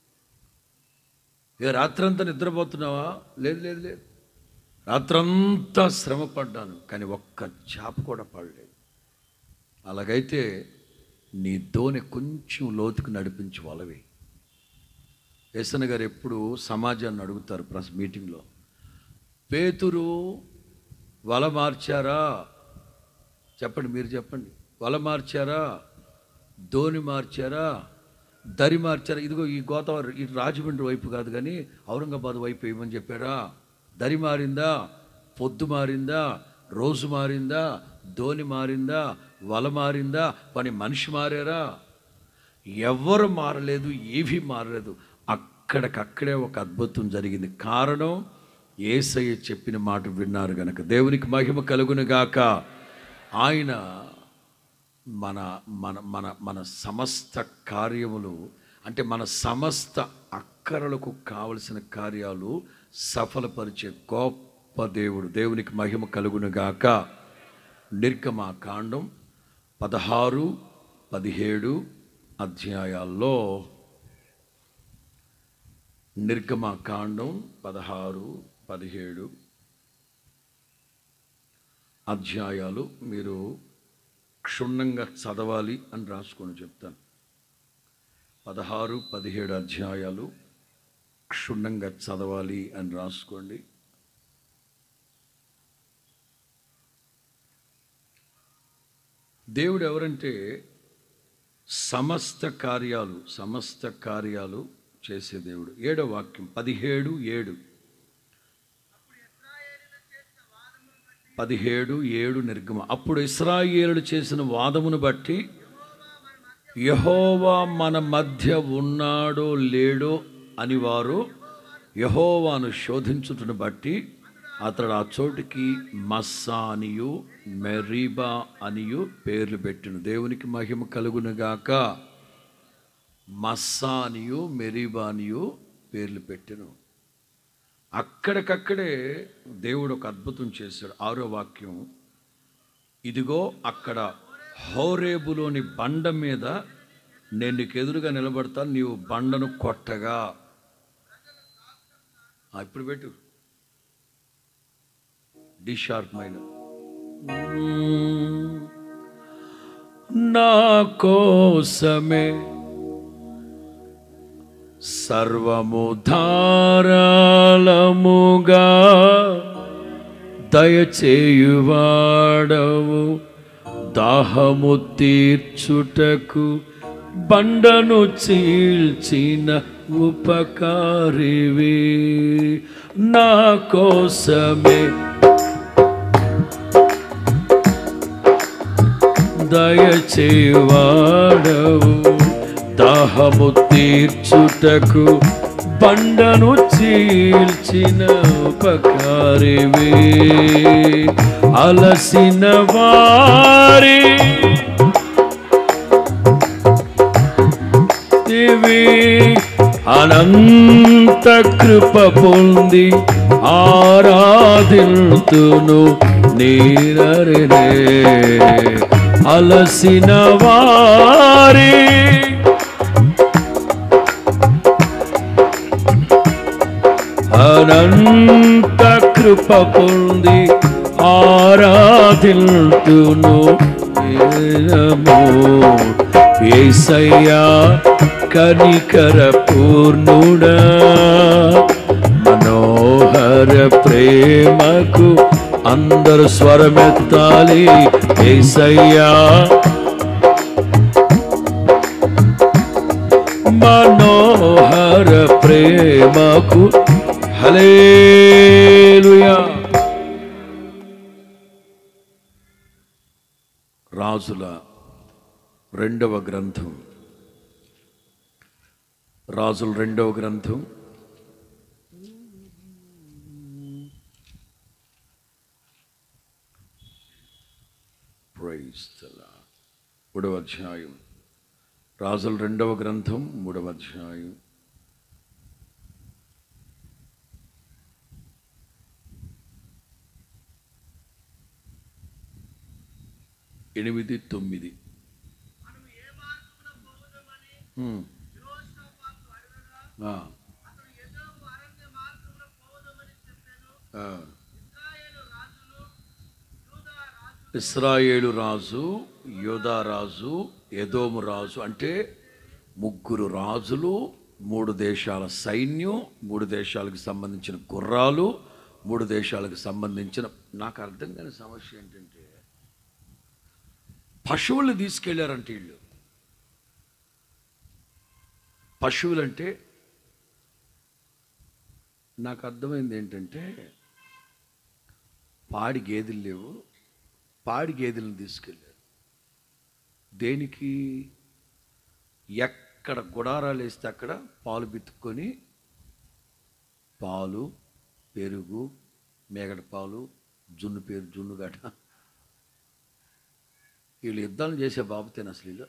ఏ రాత్రంతా నిద్రపోతున్నావా లేదు లేదు లేదు రాత్రంతా శ్రమ పడ్డాను కానీ ఒక్క చేప కూడా పడలేదు అలాగైతే నీ దోణి కొంచెం లోతుకు నడిపించి వలవి ఏసన గారు ఎప్పుడు సమాజాన్ని అడుగుతారు ప్రెస్ మీటింగ్లో పేతురు వల మార్చారా చెప్పండి మీరు చెప్పండి వల మార్చారా ధోని మార్చారా దరి మార్చారా ఇదిగో ఈ గోదావరి ఈ రాజమండ్రి వైపు కాదు కానీ ఔరంగాబాద్ వైపు వేయమని చెప్పారా దరి మారిందా పొద్దు మారిందా రోజు మారిందా ధోని మారిందా వల మారిందా పని మనిషి మారారా ఎవరు మారలేదు ఏవి మారలేదు అక్కడికక్కడే ఒక అద్భుతం జరిగింది కారణం ఏసయ్య చెప్పిన మాట విన్నారు గనక దేవునికి మహిమ కలుగును గాక ఆయన మన మన మన మన సమస్త కార్యములు అంటే మన సమస్త అక్కరలకు కావలసిన కార్యాలు సఫలపరిచే గొప్ప దేవుడు దేవునికి మహిమ కలుగును గాక నిర్గమాకాండం పదహారు పదిహేడు అధ్యాయాల్లో నిర్గమ కాండం పదహారు పదిహేడు అధ్యాయాలు మీరు క్షుణ్ణంగా చదవాలి అని రాసుకొని చెప్తాను పదహారు పదిహేడు అధ్యాయాలు క్షుణ్ణంగా చదవాలి అని రాసుకోండి దేవుడు ఎవరంటే సమస్త కార్యాలు సమస్త కార్యాలు చేసే దేవుడు ఏడో వాక్యం పదిహేడు ఏడు పదిహేడు ఏడు నిర్గమ అప్పుడు ఇస్రాయేలుడు చేసిన వాదమును బట్టి యహోవా మన మధ్య ఉన్నాడో లేడో అని వారు యహోవాను శోధించుటను బట్టి అతడు ఆ చోటుకి మస్సా అనియు మెరీబా అనియు పేర్లు పెట్టిన దేవునికి మహిమ కలుగునుగాక మస్సా అనియు మెరీబా అనియు పేర్లు పెట్టెను అక్కడికక్కడే దేవుడు ఒక అద్భుతం చేశాడు ఆరో వాక్యం ఇదిగో అక్కడ హోరేబులోని బండ మీద నేను నీకు ఎదురుగా నిలబడతాను నీవు బండను కొట్టగా ఆ, ఇప్పుడు పెట్టు డి షార్ప్ మైనర్ నా కోసమే సర్వము ధారాళముగా దయచేయువాడవు దాహము తీర్చుటకు బండను చీల్చిన ఉపకారివి నా కోసమే దయచేవాడవు దాహము తీర్చుటకు బండను చీల్చిన ఉపకారివి అలసిన వారి దివి అనంత కృప పొంది ఆరాధిల్తును నీరరే అలసిన వారి అనంత కృప పొంది ఆరాధిల్తును ఏనమో ఏసయ్యా కనికర పూర్ణుడా మనోహర ప్రేమకు అందరు స్వరమెత్తాలి ఏసయ్యా మనోహర ప్రేమకు హలేలుయా రాజుల రెండవ గ్రంథం రాజుల రెండవ గ్రంథం ప్రైజ్ మూడవ అధ్యాయం రాజుల రెండవ గ్రంథం మూడవ అధ్యాయం ఎనిమిది తొమ్మిది హ్మ్. ఆ. ఆ. ఇస్రాయేలు రాజు యోధా రాజు ఎదోము రాజు అంటే ముగ్గురు రాజులు మూడు దేశాల సైన్యం మూడు దేశాలకు సంబంధించిన గుర్రాలు మూడు దేశాలకు సంబంధించిన నాకు అర్థం కాని సమస్య ఏంటంటే పశువులు తీసుకెళ్లారంటే వీళ్ళు పశువులంటే నాకు అర్థమైంది ఏంటంటే పాడి గేదెలు లేవు పాడి గేదెలను తీసుకెళ్ళారు దేనికి ఎక్కడ గుడారాలు వేస్తే అక్కడ పాలు బిత్తుకొని పాలు పెరుగు మేగడ పాలు జున్ను పేరు జున్ను గట వీళ్ళు యుద్ధాలు చేసే బాబుతేనా అసలు వీళ్ళు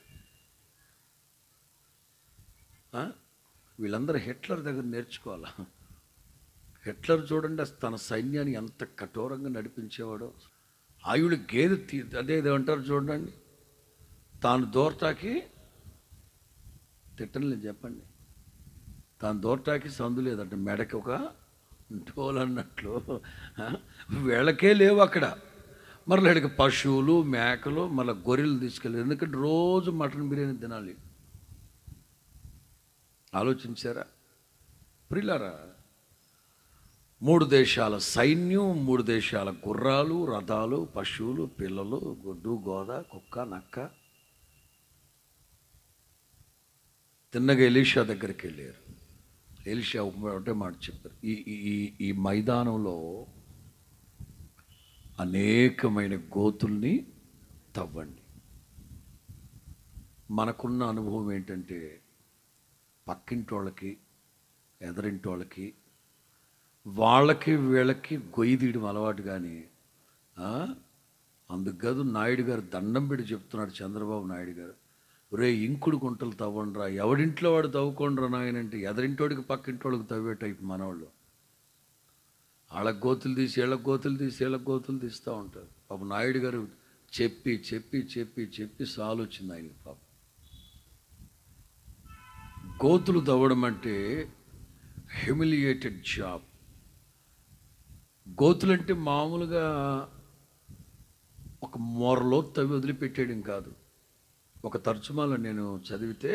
ఆ? వీళ్ళందరూ హిట్లర్ దగ్గర నేర్చుకోవాలా హిట్లర్ చూడండి అసలు తన సైన్యాన్ని ఎంత కఠోరంగా నడిపించేవాడో ఆయుడు గేదె తీ అదే ఏదో అంటారు చూడండి తాను దోర్తాకి తిట్టలేదు చెప్పండి దాని దూరటానికి సందు లేదంటే మెడకి ఒక టోల్ అన్నట్లు ఆ, వీళ్ళకే లేవు అక్కడ మరి వీళ్ళకి పశువులు మేకలు మళ్ళీ గొర్రెలు తీసుకెళ్ళి ఎందుకంటే రోజు మటన్ బిర్యానీ తినాలి ఆలోచించారా ప్రిలారా మూడు దేశాల సైన్యం మూడు దేశాల గుర్రాలు రథాలు పశువులు పిల్లలు గొడ్డు గోద కుక్క నక్క తిన్నగా ఎలీషా దగ్గరికి వెళ్ళారు ఎలీషా ఒక- ఒకటే మాట చెప్పారు ఈ ఈ- ఈ ఈ మైదానంలో అనేకమైన గోతుల్ని తవ్వండి మనకున్న అనుభవం ఏంటంటే పక్కింటి వాళ్ళకి ఎదరింటి వాళ్ళకి వాళ్ళకి వీళ్ళకి గొయ్యి తీయడం అలవాటు కానీ ఆ? అందుకు కాదు నాయుడు గారు దండం పెట్టి చెప్తున్నాడు చంద్రబాబు నాయుడు గారు రే ఇంకుడు గుంటలు తవ్వండిరా ఎవడింట్లో వాడు తవ్వుకోండిరా నాయనంటే ఎదరింటోడికి పక్కింటోడికి తవ్వే టైప్ మనవాళ్ళు వాళ్ళకి గోతులు తీసి వీళ్ళకి గోతులు తీసి వీళ్ళకి గోతులు తీస్తూ ఉంటారు పాప నాయుడు గారు చెప్పి చెప్పి చెప్పి చెప్పి సాలు వచ్చింది ఆయనకి పాపం గోతులు తవ్వడం అంటే హ్యూమిలియేటెడ్ జాబ్ గోతులు అంటే మామూలుగా ఒక మొరలో తవ్వి వదిలిపెట్టేయడం కాదు ఒక తర్జుమాలో నేను చదివితే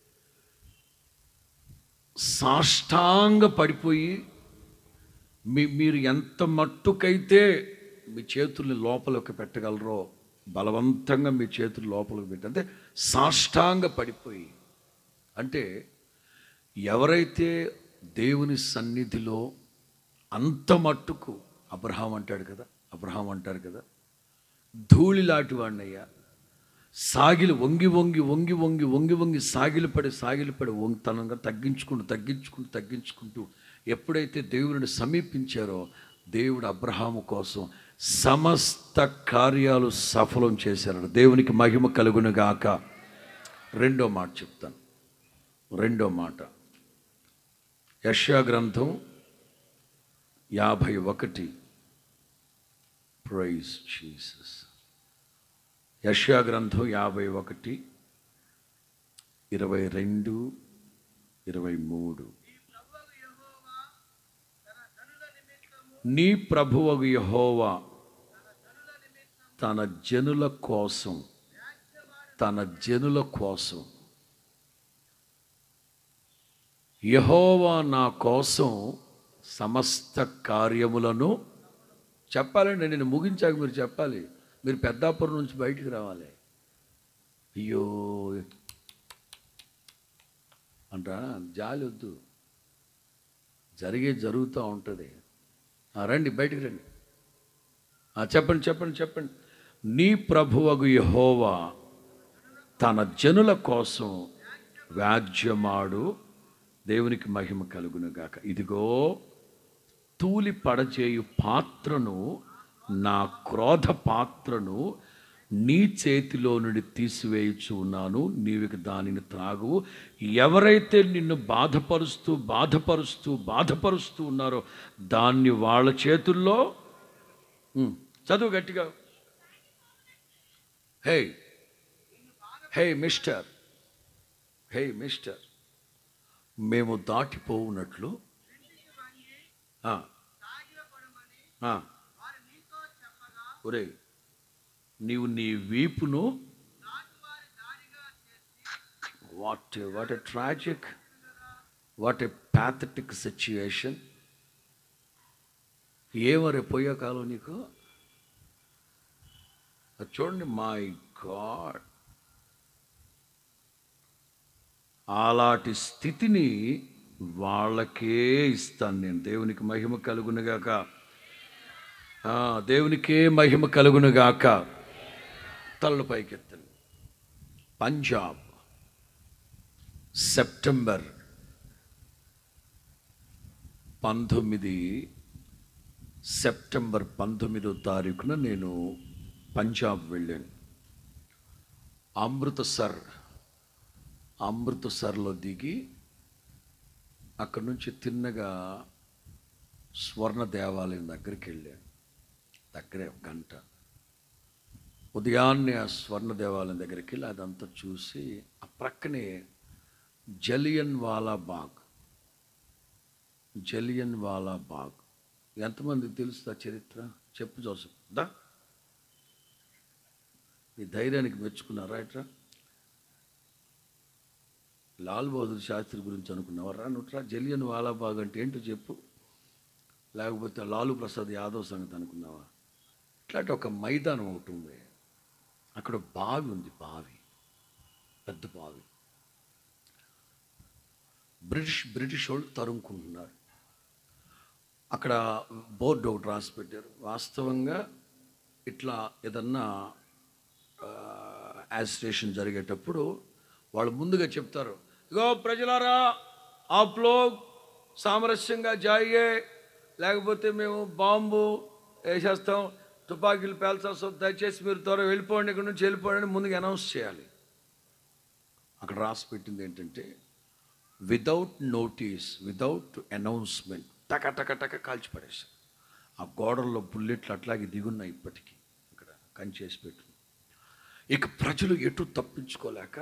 సాష్టాంగ పడిపోయి మీ మీరు ఎంత మట్టుకైతే మీ చేతుల్ని లోపలికి పెట్టగలరో బలవంతంగా మీ చేతులు లోపలికి పెట్టి అంటే సాష్టాంగ పడిపోయి అంటే ఎవరైతే దేవుని సన్నిధిలో అంత మట్టుకు అబ్రహాం అంటాడు కదా అబ్రహాం అంటారు కదా ధూళి లాంటి వాడినయ్యా సాగిలి వంగి వంగి వంగి వంగి వంగి వంగి సాగిలి పడి సాగిలి పడి వంగి తనంగా తగ్గించుకుంటూ తగ్గించుకుంటూ తగ్గించుకుంటూ ఎప్పుడైతే దేవుడిని సమీపించారో దేవుడు అబ్రహాము కోసం సమస్త కార్యాలు సఫలం చేశారు దేవునికి మహిమ కలుగునుగాక రెండో మాట చెప్తాను రెండో మాట యష్యా గ్రంథం యాభై ఒకటి ప్రైజ్ జీసస్ యష్యా గ్రంథం యాభై ఒకటి ఇరవై రెండు ఇరవై మూడు నీ ప్రభువగు యహోవా తన జనుల కోసం తన జనుల కోసం యహోవా నా కోసం సమస్త కార్యములను చెప్పాలండి నేను ముగించాక మీరు చెప్పాలి మీరు పెద్దాపురం నుంచి బయటికి రావాలి అయ్యో అంట జాలి వద్దు జరిగే జరుగుతూ ఉంటుంది ఆ, రండి బయటికి రండి ఆ, చెప్పండి చెప్పండి చెప్పండి నీ ప్రభువగు యహోవా తన జనుల కోసం వ్యాజ్యమాడు దేవునికి మహిమ కలుగునుగాక ఇదిగో తూలి పడచేయు పాత్రను నా క్రోధ పాత్రను నీ చేతిలో నుండి తీసివేయుచు ఉన్నాను నీవిక దానిని త్రాగు ఎవరైతే నిన్ను బాధపరుస్తూ బాధపరుస్తూ బాధపరుస్తూ ఉన్నారో దాన్ని వాళ్ళ చేతుల్లో ఉమ్, చదువు గట్టిగా హే హే మిస్టర్ హే మిస్టర్ మేము దాటిపోవునట్లు ఆ, ఆ, ఒరేయ్ నీవు నీ వీపును what what a tragic what a pathetic situation ఏమరే పోయే కాలం నీకు అది చూడండి మై గాడ్ అలాంటి స్థితిని వాళ్ళకే ఇస్తాను నేను దేవునికి మహిమ కలుగునుగాక ఆ, దేవునికే మహిమ కలుగునుగాక తలలు పైకెత్తండి పంజాబ్ సెప్టెంబర్ పంతొమ్మిది సెప్టెంబర్ పంతొమ్మిదో తారీఖున నేను పంజాబ్ వెళ్ళాను అమృతసర్ అమృతసర్లో దిగి అక్కడి నుంచి తిన్నగా స్వర్ణ దేవాలయం దగ్గరికి వెళ్ళాను దగ్గరే ఒక గంట ఉదయాన్నే ఆ స్వర్ణ దేవాలయం దగ్గరికి వెళ్ళి అదంతా చూసి ఆ ప్రక్కనే జలియన్ వాలా బాగ్ జలియన్ వాలా బాగ్ ఎంతమందికి తెలుసు ఆ చరిత్ర చెప్పు జోసఫ్ దా నీ ధైర్యానికి మెచ్చుకున్నారా ఇట్రా లాల్ బహదూర్ శాస్త్రి గురించి అనుకున్నావరా నుట్రా జలియన్ వాలాబాగ్ అంటే ఏంటో చెప్పు లేకపోతే లాలు ప్రసాద్ యాదవ్ సంగతి అనుకున్నావా ఇట్లాంటి ఒక మైదానం ఒకటి ఉంది అక్కడ బావి ఉంది బావి పెద్ద బావి బ్రిటిష్ బ్రిటిష్ వాళ్ళు తరుముకుంటున్నారు అక్కడ బోర్డు ఒకటి రాసి పెట్టారు వాస్తవంగా ఇట్లా ఏదన్నా యాజిటేషన్ జరిగేటప్పుడు వాళ్ళు ముందుగా చెప్తారు ఇగో ప్రజలారా ఆప్ లోగ్ సామరస్యంగా జాయే లేకపోతే మేము బాంబు వేసేస్తాం తుపాకీలు పేల్చాల్సి వస్తుంది. దయచేసి మీరు త్వర వెళ్ళిపోండి ఇక్కడ నుంచి వెళ్ళిపోండి అని ముందుగా అనౌన్స్ చేయాలి అక్కడ రాసి పెట్టింది ఏంటంటే వితౌట్ నోటీస్ వితౌట్ అనౌన్స్మెంట్ టక టక టక కాల్చి పడేశారు ఆ గోడల్లో బుల్లెట్లు అట్లాగే దిగున్నాయి ఇప్పటికీ ఇక్కడ కంచేసి పెట్టు ఇక ప్రజలు ఎటు తప్పించుకోలేక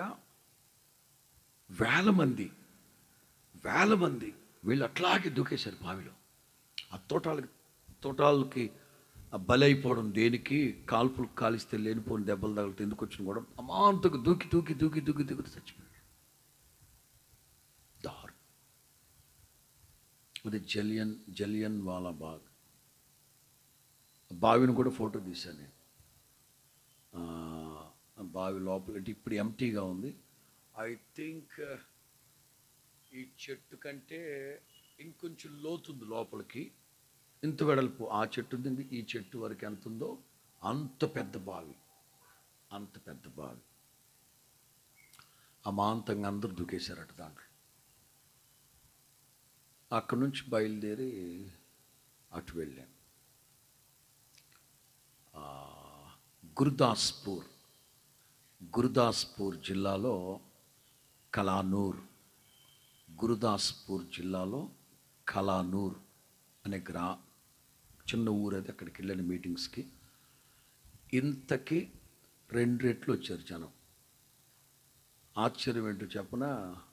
వేల మంది వేల మంది వీళ్ళు అట్లాగే దూకేశారు బావిలో ఆ తోటాలకి తోటాలకి ఆ బలైపోవడం దేనికి కాల్పులు కాలిస్తే లేనిపోని దెబ్బలు తగిలితే ఎందుకు వచ్చిన కూడా అమాంతకు దూకి దూకి దూకి దూకి దూకి చచ్చిపోయాడు దారు ఇది జలియన్ జలియన్ వాలా బాగ్ బావిని కూడా ఫోటో తీశాను నేను ఆ, ఆ బావి లోపల అంటే ఇప్పుడు ఎంటీగా ఉంది ఐ థింక్ ఈ చెట్టు కంటే ఇంకొంచెం లోతుంది లోపలికి ఇంత వెడల్పు ఆ చెట్టు ఉంది ఈ చెట్టు వరకు ఎంత ఉందో అంత పెద్ద బావి అంత పెద్ద బావి అమాంతంగా అందరూ దూకేశారట దాంట్లో అక్కడి నుంచి బయలుదేరి అటు వెళ్ళాం ఆ, గురుదాస్పూర్ గురుదాస్పూర్ జిల్లాలో కలానూర్ గురుదాస్పూర్ జిల్లాలో కలానూర్ అనే గ్రా చిన్న ఊరు అది అక్కడికి వెళ్ళిన మీటింగ్స్కి ఇంతకి రెండు రెట్లు వచ్చారు జనం ఆశ్చర్యం ఏంటో చెప్పన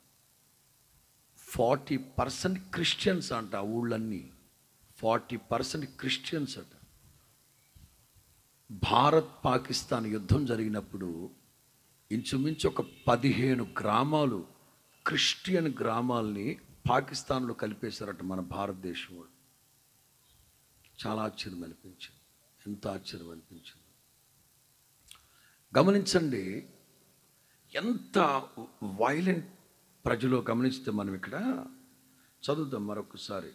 ఫార్టీ పర్సెంట్ క్రిస్టియన్స్ అంట ఆ ఊళ్ళన్నీ ఫార్టీ పర్సెంట్ క్రిస్టియన్స్ అట భారత్ పాకిస్తాన్ యుద్ధం జరిగినప్పుడు ఇంచుమించు ఒక పదిహేను గ్రామాలు క్రిస్టియన్ గ్రామాల్ని పాకిస్తాన్లో కలిపేశారట మన భారతదేశం వాళ్ళు చాలా ఆశ్చర్యం అనిపించింది ఎంత ఆశ్చర్యం అనిపించింది గమనించండి ఎంత వైలెంట్ ప్రజలు గమనిస్తే మనం ఇక్కడ చదువుదాం మరొకసారి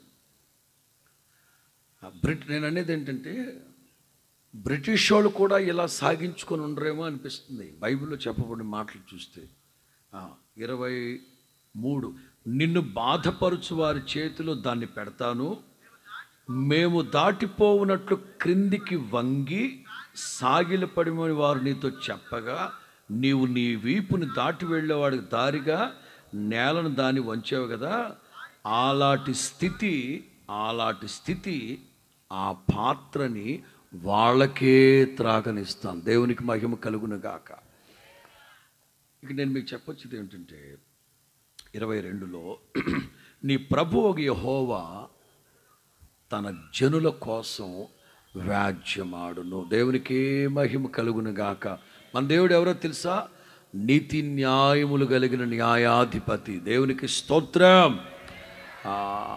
ఆ బ్రిట్ నేను అనేది ఏంటంటే బ్రిటిష్ వాళ్ళు కూడా ఇలా సాగించుకొని ఉండరేమో అనిపిస్తుంది బైబిల్లో చెప్పబడిన మాటలు చూస్తే ఆ, ఇరవై మూడు నిన్ను బాధపరుచు వారి చేతిలో దాన్ని పెడతాను మేము దాటిపోవునట్లు క్రిందికి వంగి సాగిలపడిమని వారు నీతో చెప్పగా నీవు నీ వీపుని దాటి వెళ్ళేవాడికి దారిగా నేలను దాన్ని వంచావు కదా అలాంటి స్థితి అలాంటి స్థితి ఆ పాత్రని వాళ్ళకే త్రాగనిస్తాను దేవునికి మహిమ కలుగును గాక ఇక నేను మీకు చెప్పొచ్చేది ఏమిటంటే ఇరవై రెండులో నీ ప్రభు ఒక యహోవా తన జనుల కోసం వ్యాజ్యమాడును దేవునికి మహిమ కలుగును గాక మన దేవుడు ఎవరో తెలుసా నీతి న్యాయములు కలిగిన న్యాయాధిపతి దేవునికి స్తోత్రం ఆ,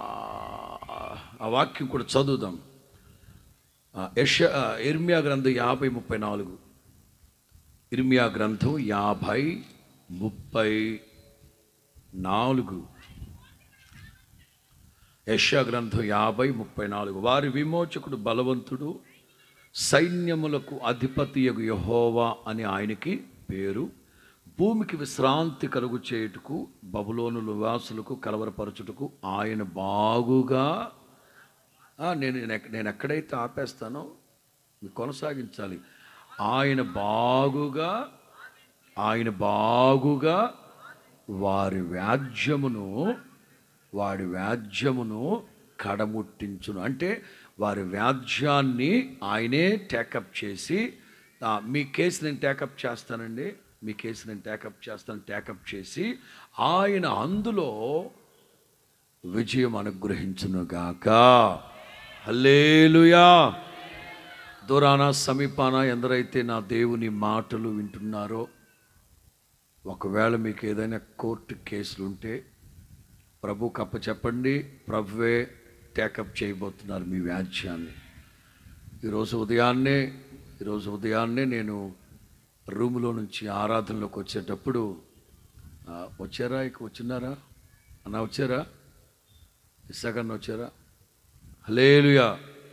ఆ వాక్యం కూడా చదువుదాం ఆ, యెష ఆ, ఇర్మియా గ్రంథం యాభై ముప్పై నాలుగు ఇర్మియా గ్రంథం యాభై ముప్పై నాలుగు యెషయా గ్రంథం యాభై ముప్పై నాలుగు వారి విమోచకుడు బలవంతుడు సైన్యములకు అధిపతి యహోవా అని ఆయనకి పేరు భూమికి విశ్రాంతి కలుగు చేయుటకు బబులోను నివాసులకు కలవరపరచుటకు ఆయన బాగుగా ఆ, నేను నేను ఎక్క- నేను ఎక్కడైతే ఆపేస్తానో మీరు కొనసాగించాలి ఆయన బాగుగా ఆయన బాగుగా వారి వ్యాజ్యమును వాడి వ్యాజ్యమును కడముట్టించును అంటే వారి వ్యాజ్యాన్ని ఆయనే టేకప్ చేసి "ఆ, మీ కేసు నేను టేకప్ చేస్తానండి మీ కేసు నేను టేకప్ చేస్తాను టేకప్ చేసి ఆయన అందులో విజయం అనుగ్రహించునుగాక హల్లేలుయా దూరాన సమీపాన ఎందరైతే నా దేవుని మాటలు వింటున్నారో ఒకవేళ మీకు ఏదైనా కోర్టు కేసులు ఉంటే ప్రభు కప్ప చెప్పండి ప్రభువే టేకప్ చేయబోతున్నారు మీ వ్యాజ్యాన్ని ఈరోజు ఉదయాన్నే ఈరోజు ఉదయాన్నే నేను రూములో నుంచి ఆరాధనలోకి వచ్చేటప్పుడు ఆ, వచ్చారా ఇక వచ్చినారా అన్న వచ్చారా ఇసాకన్న వచ్చారా హలేలుయా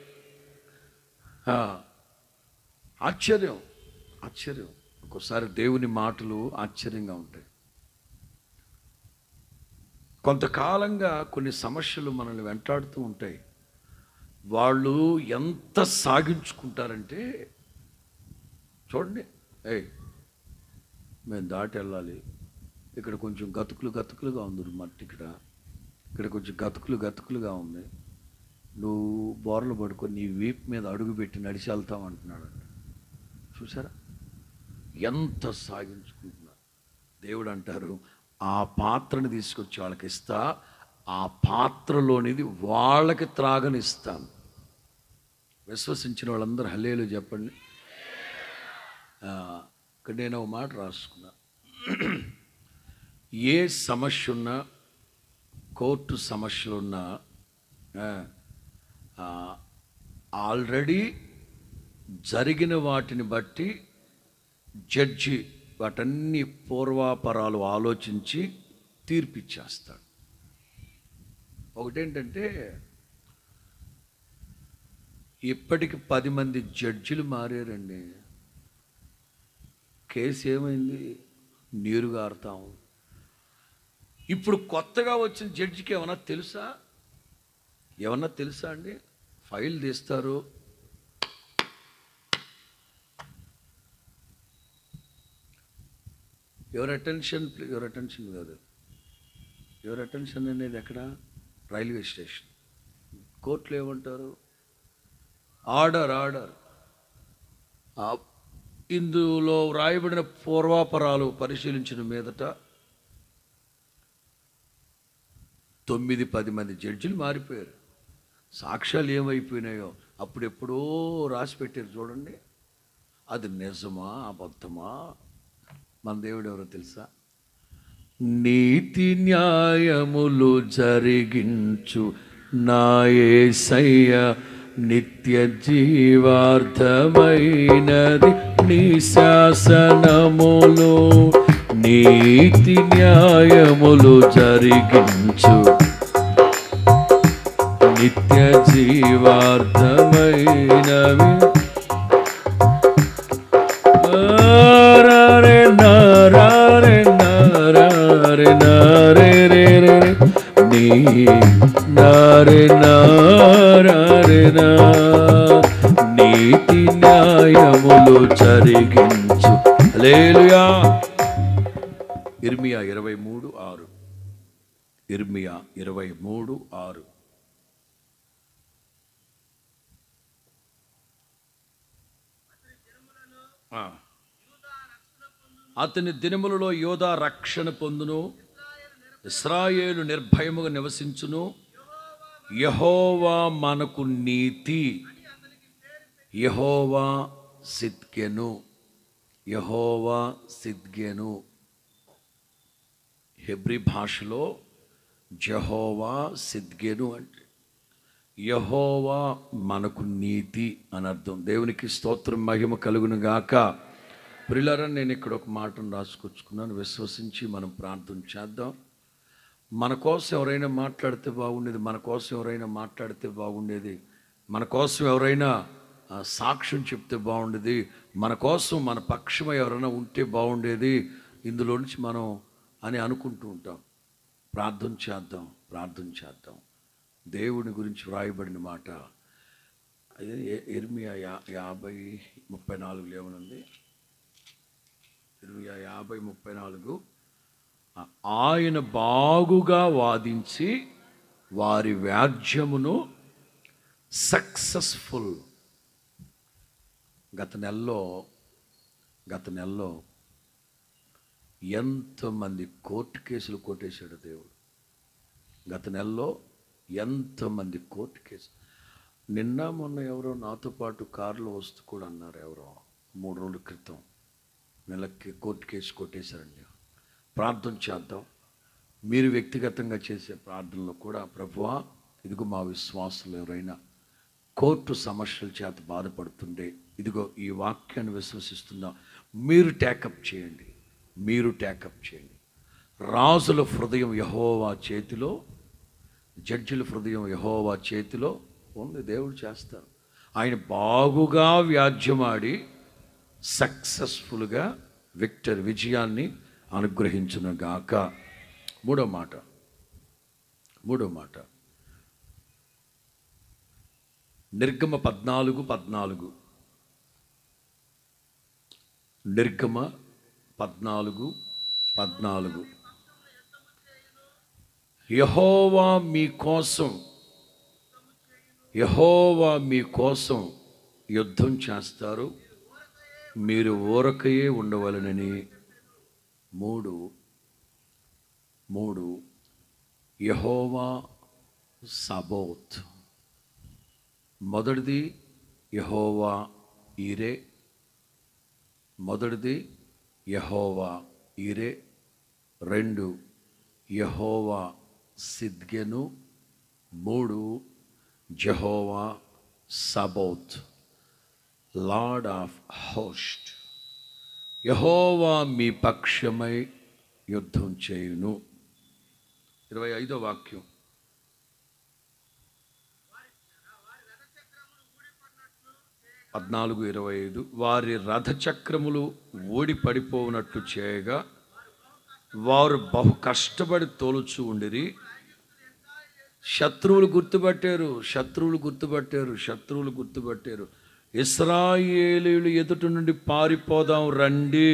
ఆ, ఆశ్చర్యం ఆశ్చర్యం ఒక్కోసారి దేవుని మాటలు ఆశ్చర్యంగా ఉంటాయి కొంతకాలంగా కొన్ని సమస్యలు మనల్ని వెంటాడుతూ ఉంటాయి వాళ్ళు ఎంత సాగించుకుంటారంటే చూడండి ఏయ్ మేము దాటి వెళ్ళాలి ఇక్కడ కొంచెం గతుకులు గతుకులుగా ఉంది మట్టి ఇక్కడ ఇక్కడ కొంచెం గతుకులు గతుకులుగా ఉంది నువ్వు బోర్లు పడుకొని నీ వీపు మీద అడుగు పెట్టి నడిచి వెళ్తాం అంటున్నాడు చూసారా ఎంత సాగించుకుంటున్నారు దేవుడు అంటారు ఆ పాత్రని తీసుకొచ్చి వాళ్ళకి ఇస్తా ఆ పాత్రలోనిది వాళ్ళకి త్రాగనిస్తాను విశ్వసించిన వాళ్ళందరూ హల్లేలు చెప్పండి ఆ, ఇక్కడ నేను ఒక మాట రాసుకున్నా ఏ సమస్య ఉన్నా కోర్టు సమస్యలున్నా ఆ, ఆ, ఆల్రెడీ జరిగిన వాటిని బట్టి జడ్జి వాటన్ని పూర్వాపరాలు ఆలోచించి తీర్పిచ్చేస్తాడు ఒకటేంటంటే ఇప్పటికి పది మంది జడ్జిలు మారారండి కేసు ఏమైంది నీరు గారుతాం ఇప్పుడు కొత్తగా వచ్చిన జడ్జికి ఏమన్నా తెలుసా ఏమన్నా తెలుసా అండి ఫైల్ తీస్తారు ఎవరి అటెన్షన్ ఎవరి అటెన్షన్ కాదు ఎవరి అటెన్షన్ అనేది ఎక్కడ రైల్వే స్టేషన్ కోర్టులో ఏమంటారు ఆర్డర్ ఆర్డర్ ఇందులో వ్రాయబడిన పూర్వాపరాలు పరిశీలించిన మీదట తొమ్మిది పది మంది జడ్జిలు మారిపోయారు సాక్ష్యాలు ఏమైపోయినాయో అప్పుడెప్పుడో రాసి పెట్టారు చూడండి అది నిజమా అబద్ధమా మన దేవుడు ఎవరో తెలుసా నీతి న్యాయములు జరిగించు నా యేసయ్య నిత్య జీవార్థమైనది నీ శాసనములు నీతి న్యాయములు జరిగించు నిత్య జీవార్థమైనవి నారే నారే నారే నారే రే రే రే. నీ నారే నారే నా నీతి న్యాయములు జరిగించు లేలుయా ఇర్మియా ఇరవై మూడు ఆరు ఇర్మియా ఇరవై మూడు ఆరు ఆ. అతని దినములలో యోధా రక్షణ పొందును ఇస్రాయేలు నిర్భయముగా నివసించును యహోవా మనకు నీతి యహోవా సిద్కెను యహోవా సిద్గెను హెబ్రి భాషలో జహోవా సిద్గెను అంటే యహోవా మనకు నీతి అని అర్థం దేవునికి స్తోత్రం మహిమ కలుగును గాక ప్రిలరా నేను ఇక్కడ ఒక మాటను రాసుకొచ్చుకున్నాను విశ్వసించి మనం ప్రార్థన చేద్దాం మన కోసం ఎవరైనా మాట్లాడితే బాగుండేది మన కోసం ఎవరైనా మాట్లాడితే బాగుండేది మన కోసం ఎవరైనా ఆ, సాక్ష్యం చెప్తే బాగుండేది మన కోసం మన పక్షం ఎవరైనా ఉంటే బాగుండేది ఇందులో నుంచి మనం అని అనుకుంటూ ఉంటాం ప్రార్థన చేద్దాం ప్రార్థన చేద్దాం దేవుని గురించి వ్రాయబడిన మాట అదే ఎ- ఇర్మియా యా యాభై ముప్పై నాలుగులో ఏమనుంది ఇరవై యాభై ముప్పై నాలుగు ఆ- ఆయన బాగుగా వాదించి వారి వ్యాజ్యమును సక్సెస్ఫుల్ గత నెలలో గత నెలలో ఎంతమంది కోర్టు కేసులు కొట్టేశాడు దేవుడు గత నెలలో ఎంతమంది కోర్టు కేసు నిన్న మొన్న ఎవరో నాతో పాటు కారులో వస్తూ కూడా అన్నారు ఎవరో మూడు రోజుల క్రితం నెలకి కోర్టు కేసు కొట్టేశారండి ప్రార్థన చేద్దాం మీరు వ్యక్తిగతంగా చేసే ప్రార్థనలో కూడా ప్రభువా ఇదిగో మా విశ్వాసులు ఎవరైనా కోర్టు సమస్యల చేత బాధపడుతుండే ఇదిగో ఈ వాక్యాన్ని విశ్వసిస్తుందా మీరు ట్యాకప్ చేయండి మీరు ట్యాకప్ చేయండి రాజుల హృదయం యహోవా చేతిలో జడ్జిల హృదయం యహోవా చేతిలో ఉంది దేవుడు చేస్తారు ఆయన బాగుగా వ్యాజ్యమాడి సక్సెస్ఫుల్గా విక్టర్ విజయాన్ని అనుగ్రహించును గాక మూడో మాట మూడో మాట నిర్గమ పద్నాలుగు పద్నాలుగు నిర్గమ పద్నాలుగు పద్నాలుగు యహోవా మీ కోసం యహోవా మీ కోసం యుద్ధం చేస్తారు మీరు ఊరకయే ఉండవలనని మూడు మూడు యహోవా సబోత్ మొదటిది యహోవా ఈరే మొదటిది యహోవా ఈరే రెండు యహోవా సిద్గెను మూడు Jehovah Sabaoth Lord of host Jehovah మీ పక్షమై యుద్ధం చేయును ఇరవై ఐదో వాక్యం పద్నాలుగు ఇరవై ఐదు వారి రథచక్రములు ఓడి పడిపోవునట్లు చేయగా వారు బహు కష్టపడి తోలుచు ఉండిరి శత్రువులు గుర్తుపట్టారు శత్రువులు గుర్తుపట్టారు శత్రువులు గుర్తుపట్టారు ఇస్రాయేలీలు ఎదుట నుండి పారిపోదాం రండి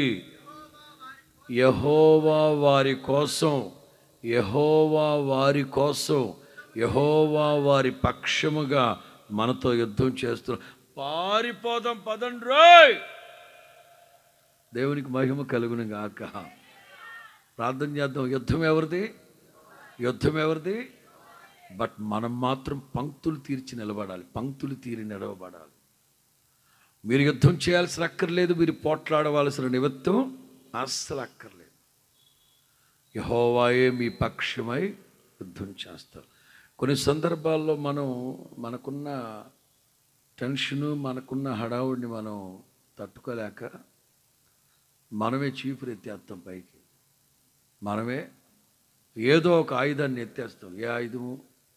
యహోవా వారి కోసం యహోవా వారి కోసం యహోవా వారి పక్షముగా మనతో యుద్ధం చేస్తున్న పారిపోదాం పదండి రోయ్ దేవునికి మహిమ కలుగును గాక ప్రార్థన చేద్దాం యుద్ధం ఎవరిది యుద్ధం ఎవరిది బట్ మనం మాత్రం పంక్తులు తీర్చి నిలబడాలి పంక్తులు తీరి నిలవబడాలి మీరు యుద్ధం చేయాల్సిన అక్కర్లేదు మీరు పోట్లాడవలసిన నిమిత్తం అస్సలు అక్కర్లేదు యహోవాయే మీ పక్షమై యుద్ధం చేస్తారు కొన్ని సందర్భాల్లో మనం మనకున్న టెన్షను మనకున్న హడావుడిని మనం తట్టుకోలేక మనమే చీపురు ఎత్తేస్తాం పైకి మనమే ఏదో ఒక ఆయుధాన్ని ఎత్తేస్తాం ఏ ఆయుధము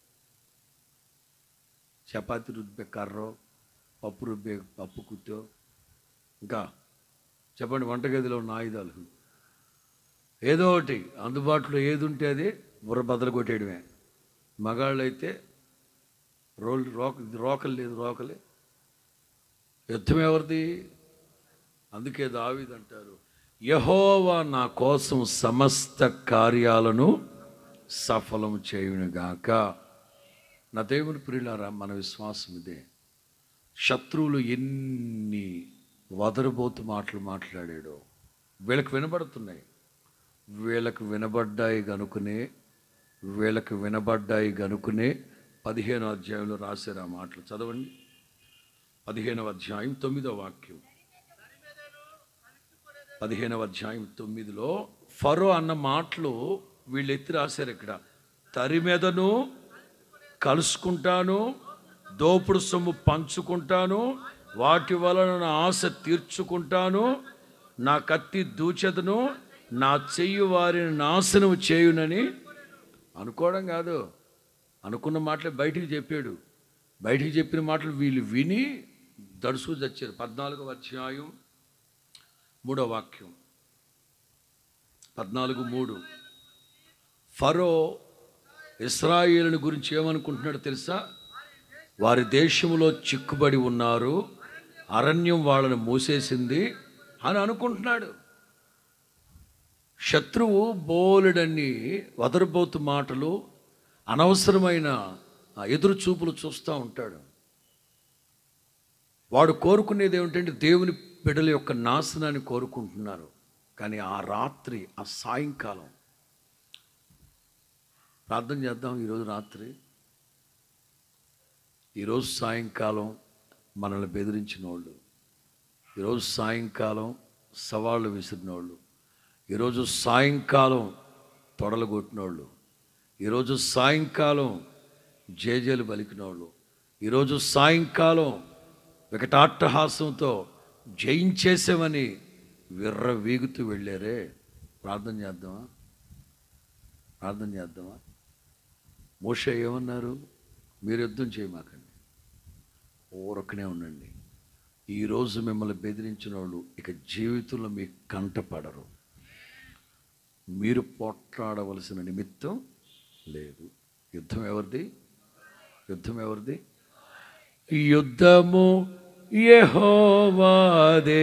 చపాతి రుబ్బే కర్రో పప్పు రుబ్బే పప్పు కుత్తో ఇంకా చెప్పండి వంటగదిలో ఉన్న ఆయుధాలు ఏదో ఒకటి అందుబాటులో ఏది ఉంటే అది బుర్ర బద్దలు కొట్టేయడమే మగాళ్ళు అయితే రోల్ రోక రోకలు లేదు రోకలే యుద్ధం ఎవరిది అందుకే దావీదు అంటారు యహోవా నా కోసం సమస్త కార్యాలను సఫలం చేయునుగాక నా దేవుని ప్రియులారా మన విశ్వాసం ఇదే శత్రువులు ఎన్ని వదరబోతు మాటలు మాట్లాడాడో వీళ్ళకి వినబడుతున్నాయి వీళ్ళకు వినబడ్డాయి గనుకునే వీళ్ళకు వినబడ్డాయి గనుకునే పదిహేనో అధ్యాయంలో రాశారు ఆ మాటలు చదవండి పదిహేనవ అధ్యాయం తొమ్మిదో వాక్యం పదిహేనవ అధ్యాయం తొమ్మిదిలో ఫరో అన్న మాటలు వీళ్ళు ఎత్తి రాశారు ఇక్కడ తరిమెదను కలుసుకుంటాను దోపుడు సొమ్ము పంచుకుంటాను వాటి వలన నా ఆశ తీర్చుకుంటాను నా కత్తి దూచెదను నా చెయ్యి వారిని నాశనం చేయునని అనుకోవడం కాదు అనుకున్న మాటలే బయటికి చెప్పాడు బయటికి చెప్పిన మాటలు వీళ్ళు విని దడుసు చచ్చారు పద్నాలుగవ అధ్యాయం మూడో వాక్యం పద్నాలుగు మూడు ఫరో ఇస్రాయేలుని గురించి ఏమనుకుంటున్నాడు తెలుసా వారి దేశంలో చిక్కుబడి ఉన్నారు అరణ్యం వాళ్ళని మూసేసింది అని అనుకుంటున్నాడు శత్రువు బోలెడన్ని వదరబోతు మాటలు అనవసరమైన ఆ ఎదురు చూపులు చూస్తూ ఉంటాడు వాడు కోరుకునేది ఏమిటంటే దేవుని బిడ్డల యొక్క నాశనాన్ని కోరుకుంటున్నారు కానీ ఆ రాత్రి ఆ సాయంకాలం ప్రార్థన చేద్దాం ఈరోజు రాత్రి ఈరోజు సాయంకాలం మనల్ని బెదిరించిన వాళ్ళు ఈరోజు సాయంకాలం సవాళ్ళు విసిరిన వాళ్ళు ఈరోజు సాయంకాలం తొడలు కొట్టిన వాళ్ళు ఈరోజు సాయంకాలం జేజేలు పలికిన వాళ్ళు ఈరోజు సాయంకాలం వికటాట్టహాసంతో జయించేసామని విర్ర వీగుతూ వెళ్ళారే ప్రార్థన చేద్దామా ప్రార్థన చేద్దామా మోషే ఏమన్నారు మీరు యుద్ధం చేయమాకండి ఊరకనే ఉండండి ఈరోజు మిమ్మల్ని బెదిరించిన వాళ్ళు ఇక జీవితంలో మీకు కంటపడరు మీరు పోట్లాడవలసిన నిమిత్తం లేదు యుద్ధం ఎవరిది యుద్ధం ఎవరిది యుద్ధము యెహోవాదే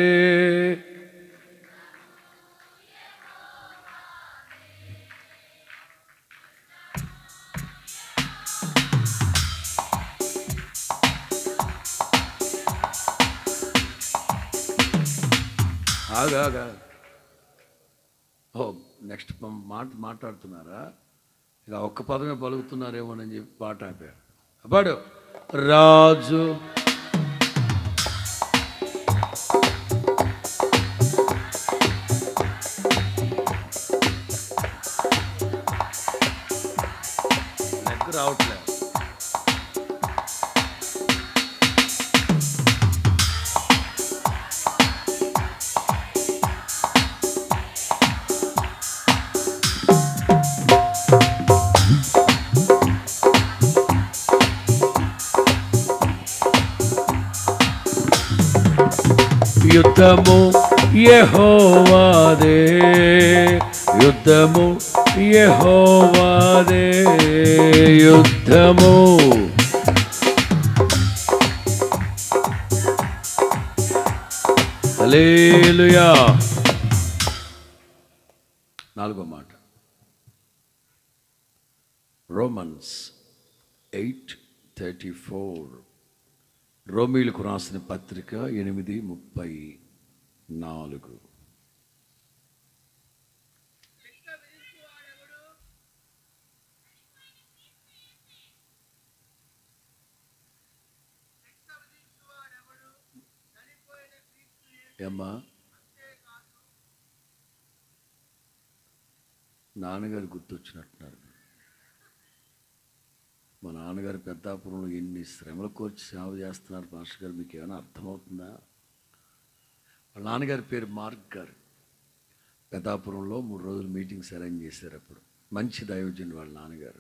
ఆగా ఆగా ఓ నెక్స్ట్ మాట మాట్లాడుతున్నారా ఇక ఒక్క పదమే పలుకుతున్నారేమోనని చెప్పి పాట ఆపారు అబ్బాడు రాజు లెక్క రావట్లేదు యుద్ధము యెహోవాదే యుద్ధము యెహోవాదే యుద్ధము హల్లెలూయా నాలుగో మాట రోమన్స్ ఎయిట్ థర్టీ ఫోర్ రోమీలకు రాసిన పత్రిక ఎనిమిది ముప్పై నాలుగు ఏమ్మా నాన్నగారు గుర్తొచ్చినట్టున్నారు మా నాన్నగారు పెద్దాపురంలో ఎన్ని శ్రమలు కోర్చి సేవ చేస్తున్నారు మాస్టర్ గారు మీకు ఏమైనా అర్థమవుతుందా వాళ్ళ నాన్నగారి పేరు మార్క్ గారు పెద్దాపురంలో మూడు రోజులు మీటింగ్స్ అరేంజ్ చేశారు అప్పుడు మంచి దైవజన్ వాళ్ళ నాన్నగారు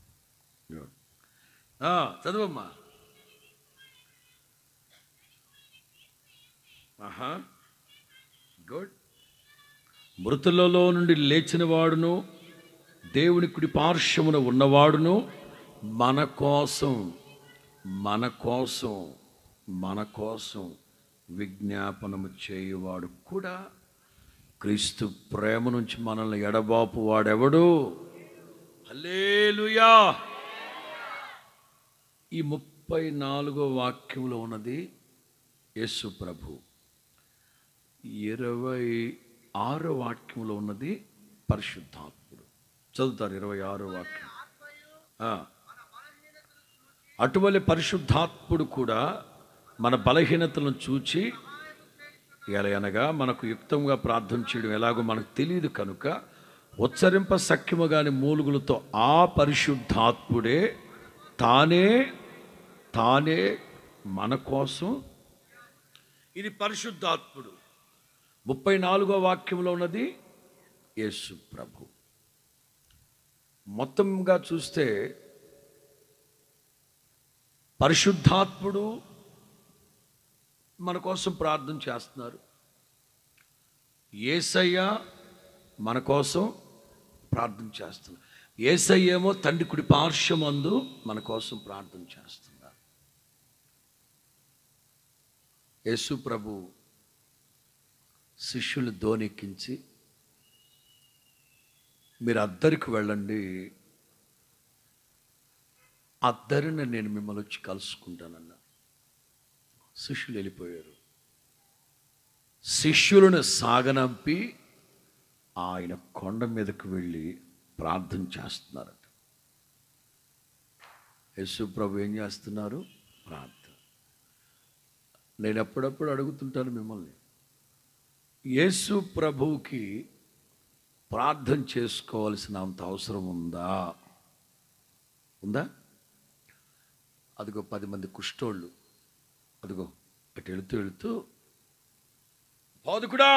ఆ, చదువమ్మా ఆహా గుడ్ మృతులలో నుండి లేచిన వాడును దేవుని కుడి పార్శ్వమున ఉన్నవాడును మన కోసం మన కోసం మన కోసం విజ్ఞాపనము చేయువాడు కూడా క్రీస్తు ప్రేమ నుంచి మనల్ని ఎడబాపు వాడెవడు హల్లెలూయా ఈ ముప్పై నాలుగో వాక్యంలో ఉన్నది యేసు ప్రభు ఇరవై ఆరో వాక్యంలో ఉన్నది పరిశుద్ధాత్ముడు చదువుతారు ఇరవై ఆరో వాక్యం ఆ. అటువలి పరిశుద్ధాత్ముడు కూడా మన బలహీనతలను చూచి ఎలయనగా మనకు యుక్తంగా ప్రార్థన చేయడం ఎలాగో మనకు తెలియదు కనుక ఉచ్చరింప సఖ్యము గాని మూలుగులతో ఆ పరిశుద్ధాత్ముడే తానే తానే మన కోసం ఇది పరిశుద్ధాత్ముడు ముప్పై నాలుగో వాక్యంలో ఉన్నది యేసు ప్రభు మొత్తంగా చూస్తే పరిశుద్ధాత్ముడు మన కోసం ప్రార్థన చేస్తున్నారు ఏసయ్య మన కోసం ప్రార్థన చేస్తున్నారు ఏసయ్య ఏమో తండ్రి కుడి పార్శ్వమందు మన కోసం ప్రార్థన చేస్తున్నారు యేసు ప్రభు శిష్యులు దోనెక్కించి మీరు అద్దరికి వెళ్ళండి అద్దరిని నేను మిమ్మల్ని వచ్చి కలుసుకుంటానన్నా శిష్యులు వెళ్ళిపోయారు శిష్యులను సాగనంపి ఆయన కొండ మీదకు వెళ్ళి ప్రార్థన చేస్తున్నారట యేసు ప్రభు ఏం చేస్తున్నారు ప్రార్థన నేను అప్పుడప్పుడు అడుగుతుంటాను మిమ్మల్ని యేసు ప్రభువుకి ప్రార్థన చేసుకోవాల్సిన అంత అవసరం ఉందా ఉందా అదిగో పది మంది కుష్ఠోళ్ళు అదిగో అటు వెళుతూ వెళుతూ బోధకుడా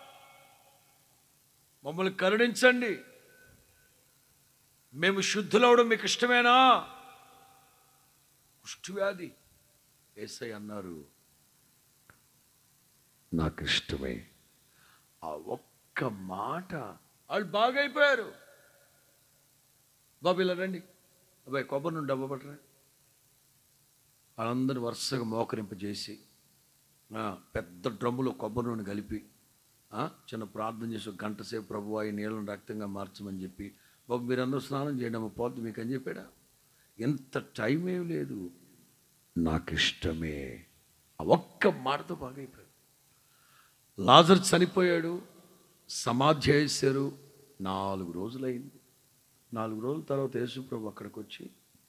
మమ్మల్ని కరుణించండి మేము శుద్ధులవడం మీకు ఇష్టమేనా కుష్ఠవ్యాధి ఏసై అన్నారు నాకు ఇష్టమే ఆ ఒక్క మాట వాళ్ళు బాగా అయిపోయారు బాబు ఇలా రండి అబ్బాయి కొబ్బరి నుండి డబ్బా పట్టరా వాళ్ళందరూ వరుసగా మోకరింపజేసి ఆ, పెద్ద డ్రమ్ములో కొబ్బరి నూనె కలిపి ఆ, చిన్న ప్రార్థన చేసి ఒక గంట సేపు ప్రభు ఈ నీళ్ళను రక్తంగా మార్చమని చెప్పి బాబు మీరందరూ స్నానం చేయండి అమ్మ పోద్దు మీకు అని చెప్పాడా ఎంత టైం ఏం లేదు నాకు ఇష్టమే ఆ ఒక్క మాటతో బాగా అయిపోయాడు లాజర్ చనిపోయాడు సమాధి చేశారు నాలుగు రోజులైంది నాలుగు రోజుల తర్వాత యేసుప్రభు అక్కడికి వచ్చి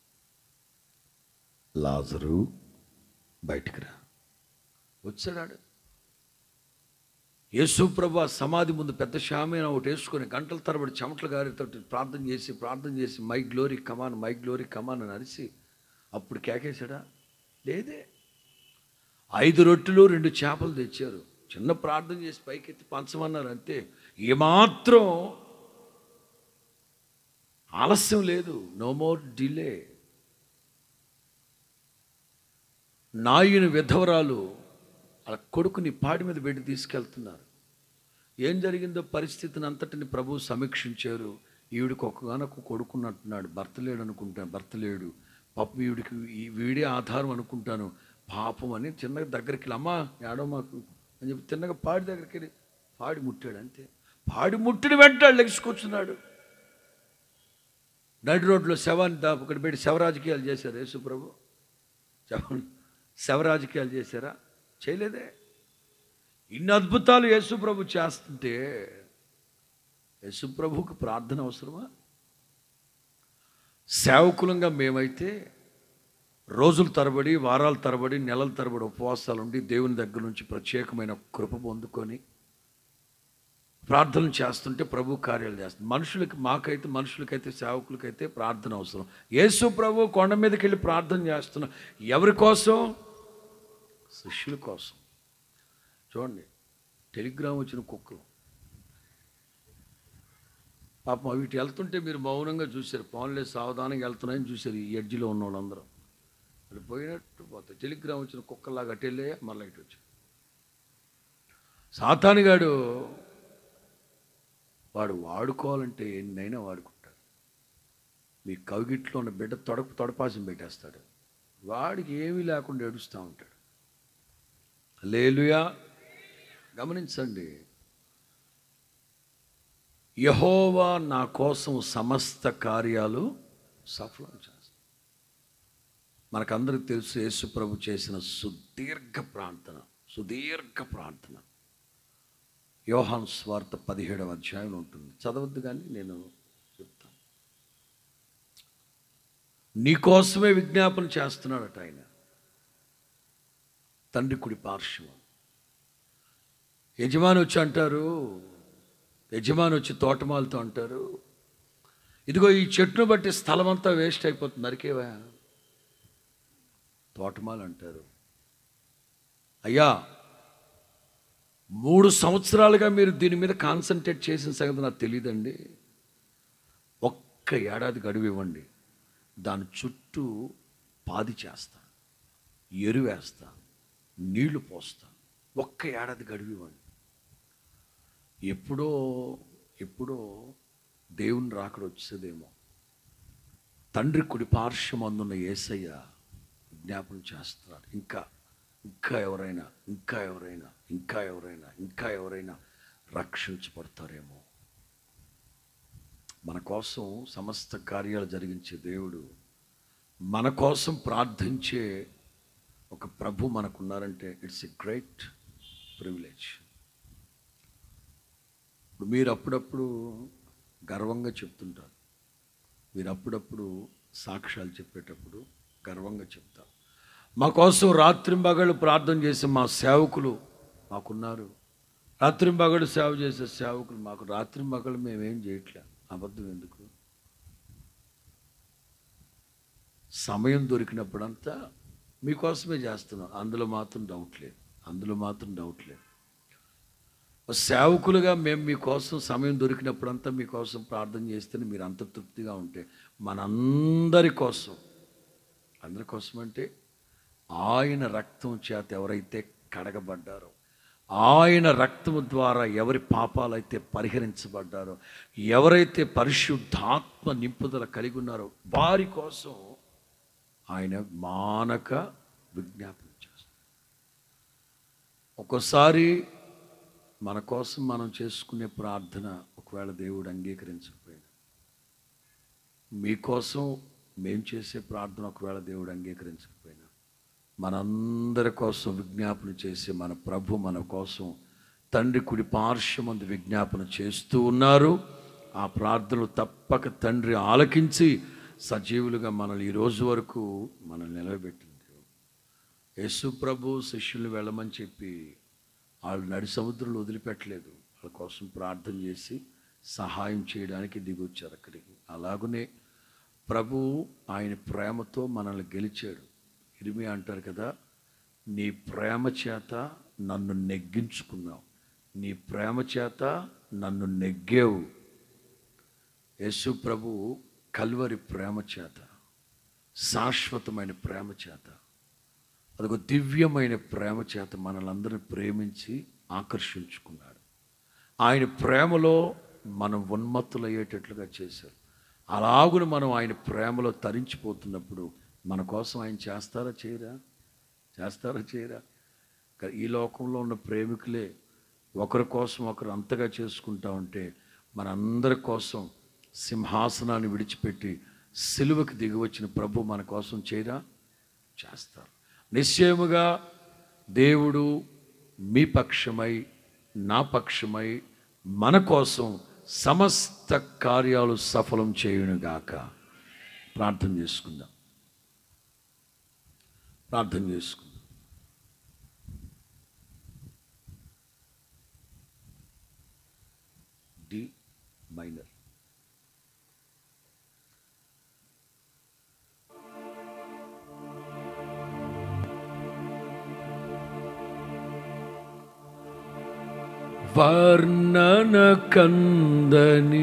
లాజరు బయటికి రా వచ్చాడాడు యేసుప్రభు ఆ సమాధి ముందు పెద్ద షామీన ఒకటి వేసుకొని గంటల తరబడి చెమటలు గారితో ప్రార్థన చేసి ప్రార్థన చేసి my glory come on my glory come on అని అరిసి అప్పుడు కేకేశాడా లేదే ఐదు రొట్టెలు రెండు చేపలు తెచ్చారు చిన్న ప్రార్థన చేసి పైకెత్తి పంచమన్నారు అంతే ఏమాత్రం ఆలస్యం లేదు నో మోర్ డిలే నాయుని విధవరాలు వాళ్ళ కొడుకుని పాడి మీద పెట్టి తీసుకెళ్తున్నారు ఏం జరిగిందో పరిస్థితిని అంతటిని ప్రభు సమీక్షించారు ఈవిడికి ఒక్కగానొక్క కొడుకున్నట్టున్నాడు భర్త లేడు అనుకుంటాను భర్త లేడు పాపం ఈవిడికి ఈ వీడే ఆధారం అనుకుంటాను పాపం అని చిన్నగా దగ్గరికి వెళ్ళి, అమ్మా ఏడో మాకు అని చెప్పి తిన్నగా పాడి దగ్గరికి వెళ్ళి పాడి ముట్టాడు అంతే పాడి ముట్టిన వెంట లెగిసుకొచ్చున్నాడు నడి రోడ్లో శవాన్ని దా ఒకటి పెట్టి శవ రాజకీయాలు చేశారు యేసుప్రభు శవ శవ రాజకీయాలు చేశారా చేయలేదే ఇన్ని అద్భుతాలు యేసుప్రభు చేస్తుంటే యేసుప్రభుకు ప్రార్థన అవసరమా సేవకులంగా మేమైతే రోజుల తరబడి వారాల తరబడి నెలల తరబడి ఉపవాసాలు ఉండి దేవుని దగ్గర నుంచి ప్రత్యేకమైన కృప పొందుకొని ప్రార్థనలు చేస్తుంటే ప్రభు కార్యాలు చేస్తుంది మనుషులకి మాకైతే మనుషులకైతే సేవకులకైతే ప్రార్థన అవసరం యేసు ప్రభు కొండ మీదకి వెళ్ళి ప్రార్థన చేస్తున్నా ఎవరి కోసం శిష్యుల కోసం చూడండి టెలిగ్రామ్ వచ్చిన కుక్కలు పాపం వీటి వెళ్తుంటే మీరు మౌనంగా చూశారు పవన్లే సావధానంగా వెళ్తున్నాయని చూశారు ఈ ఎడ్జిలో ఉన్న వాళ్ళందరూ అది పోయినట్టు పోతాయి టెలిగ్రామ్ వచ్చిన కుక్కలాగా అటు వెళ్ళే మళ్ళీ ఇటు వచ్చి సాతానిగాడు వాడు వాడుకోవాలంటే ఎన్నైనా వాడుకుంటాడు మీ కవిగిట్లో ఉన్న బిడ్డ తొడపు తొడపాసం పెట్టేస్తాడు వాడికి ఏమీ లేకుండా ఏడుస్తూ ఉంటాడు లేలుయా గమనించండి యహోవా నా కోసం సమస్త కార్యాలు సఫలం చేస్తాడు మనకందరికి తెలుసు యేసు ప్రభు చేసిన సుదీర్ఘ ప్రార్థన సుదీర్ఘ ప్రార్థన యోహాన్ స్వార్థ పదిహేడవ అధ్యాయం ఉంటుంది చదవద్దు కానీ నేను చెప్తాను నీకోసమే విజ్ఞాపన చేస్తున్నాడట ఆయన తండ్రి కుడి పార్శ్వం యజమాని వచ్చి అంటారు యజమాని వచ్చి తోటమాలతో అంటారు ఇదిగో ఈ చెట్టును బట్టి స్థలం అంతా వేస్ట్ అయిపోతుంది నరికేవా తోటమాలు అంటారు అయ్యా మూడు సంవత్సరాలుగా మీరు దీని మీద కాన్సన్ట్రేట్ చేసిన సంగతి నాకు తెలియదండి ఒక్క ఏడాది గడువు ఇవ్వండి దాని చుట్టూ పాది చేస్తా ఎరువేస్తా నీళ్లు పోస్తా ఒక్క ఏడాది గడువు ఇవ్వండి ఎప్పుడో ఎప్పుడో దేవుని రాకడ వచ్చేదేమో తండ్రి కుడి పార్శ్వం అందున్న ఏసయ్య విజ్ఞాపన చేస్తున్నాడు ఇంకా ఇంకా ఎవరైనా ఇంకా ఎవరైనా ఇంకా ఎవరైనా ఇంకా ఎవరైనా రక్షించబడతారేమో మన కోసం సమస్త కార్యాలు జరిగించే దేవుడు మన కోసం ప్రార్థించే ఒక ప్రభు మనకున్నారంటే ఇట్స్ ఎ గ్రేట్ ప్రివిలేజ్ ఇప్పుడు మీరు అప్పుడప్పుడు గర్వంగా చెప్తుంటారు మీరు అప్పుడప్పుడు సాక్ష్యాలు చెప్పేటప్పుడు గర్వంగా చెప్తారు మా కోసం రాత్రింబగళ్ళు ప్రార్థన చేసే మా సేవకులు మాకున్నారు రాత్రింబగళ్ళు సేవ చేసే సేవకులు మాకు రాత్రింబగళ్ళు మేమేం చేయట్లే అబద్ధం ఎందుకు సమయం దొరికినప్పుడంతా మీకోసమే చేస్తున్నాం అందులో మాత్రం డౌట్ లేదు అందులో మాత్రం డౌట్ లేదు సేవకులుగా మేము మీకోసం సమయం దొరికినప్పుడంతా మీకోసం ప్రార్థన చేస్తేనే మీరు అంత తృప్తిగా ఉంటే మనందరి కోసం అందరి కోసం అంటే ఆయన రక్తం చేత ఎవరైతే కడగబడ్డారో ఆయన రక్తము ద్వారా ఎవరి పాపాలైతే పరిహరించబడ్డారో ఎవరైతే పరిశుద్ధాత్మ నింపుదల కలిగి ఉన్నారో వారి కోసం ఆయన మానక విజ్ఞాపన చేస్తారు ఒక్కోసారి మన కోసం మనం చేసుకునే ప్రార్థన ఒకవేళ దేవుడు అంగీకరించకపోయినా మీకోసం మేం చేసే ప్రార్థన ఒకవేళ దేవుడు అంగీకరించకపోయినా మనందరి కోసం విజ్ఞాపన చేసే మన ప్రభు మన కోసం తండ్రి కుడి పార్శ్వమందు విజ్ఞాపన చేస్తూ ఉన్నారు ఆ ప్రార్థనలు తప్పక తండ్రి ఆలకించి సజీవులుగా మనల్ని ఈ రోజు వరకు మనల్ని నిలబెట్టింది యేసు ప్రభు శిష్యులు వెళ్ళమని చెప్పి వాళ్ళు నడి సముద్రంలో వదిలిపెట్టలేదు వాళ్ళ కోసం ప్రార్థన చేసి సహాయం చేయడానికి దిగొచ్చారు అక్కడికి అలాగనే ప్రభు ఆయన ప్రేమతో మనల్ని గెలిచాడు ఇరిమి అంటారు కదా నీ ప్రేమ చేత నన్ను నెగ్గించుకున్నావు నీ ప్రేమ చేత నన్ను నెగ్గేవు యేసు ప్రభు కల్వరి ప్రేమ చేత శాశ్వతమైన ప్రేమ చేత అదొక దివ్యమైన ప్రేమ చేత మనలందరిని ప్రేమించి ఆకర్షించుకున్నాడు ఆయన ప్రేమలో మనం ఉన్మత్తులయ్యేటట్లుగా చేశారు అలాగున మనం ఆయన ప్రేమలో తరించిపోతున్నప్పుడు మన కోసం ఆయన చేస్తారా చేయరా చేస్తారా చేయరా కా- ఈ లోకంలో ఉన్న ప్రేమికులే ఒకరి కోసం ఒకరు అంతగా చేసుకుంటా ఉంటే మనందరి కోసం సింహాసనాన్ని విడిచిపెట్టి సిలువకి దిగి వచ్చిన ప్రభు మన కోసం చేయరా చేస్తారు నిశ్చయముగా దేవుడు మీ పక్షమై నా పక్షమై మన కోసం సమస్త కార్యాలు సఫలం చేయునుగాక ప్రార్థన చేసుకుందాం ప్రార్థన చేసుకుందాం డి మైనర్ వర్ణన కందని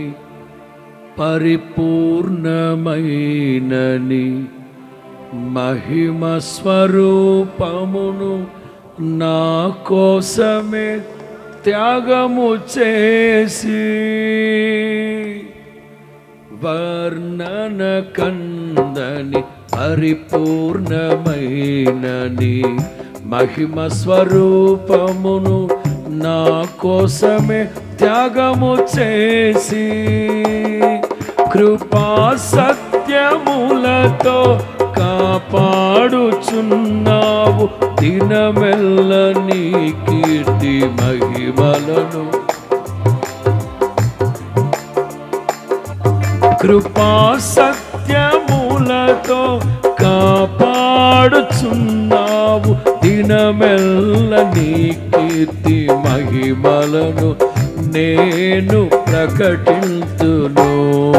పరిపూర్ణమైనని మహిమ స్వరూపమును నా కోసమే త్యాగము చేసి వర్ణన కందని పరిపూర్ణమైనని మహిమ స్వరూపమును నా కోసమే త్యాగము చేసి కృపా సత్యములతో కాపాడుచున్నావు దినమెల్ల నీ కీర్తి మహిమలను కృపా సత్యములతో కాపాడుచున్నావు దినమెల్ల నీ కీర్తి మహిమలను నేను ప్రకటింతును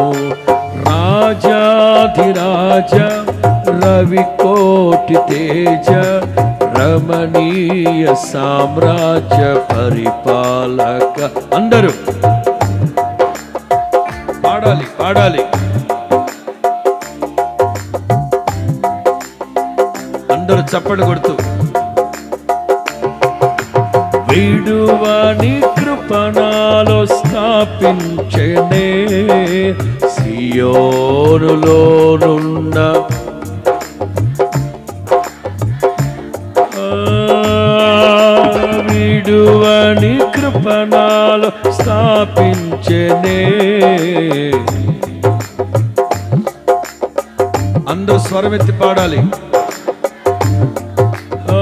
రాజాధిరాజ రవి కోటి తేజ రమణీయ సామ్రాజ్య పరిపాలక అందరూ పాడాలి పాడాలి అందరూ చప్పట్లు కొడుతూ విడువని కృపణాలో స్థాపించనే సియోనులోనున్న ఆ, విడువని కృపణాలో స్థాపించనే అందరూ స్వరమెత్తి పాడాలి ఆ,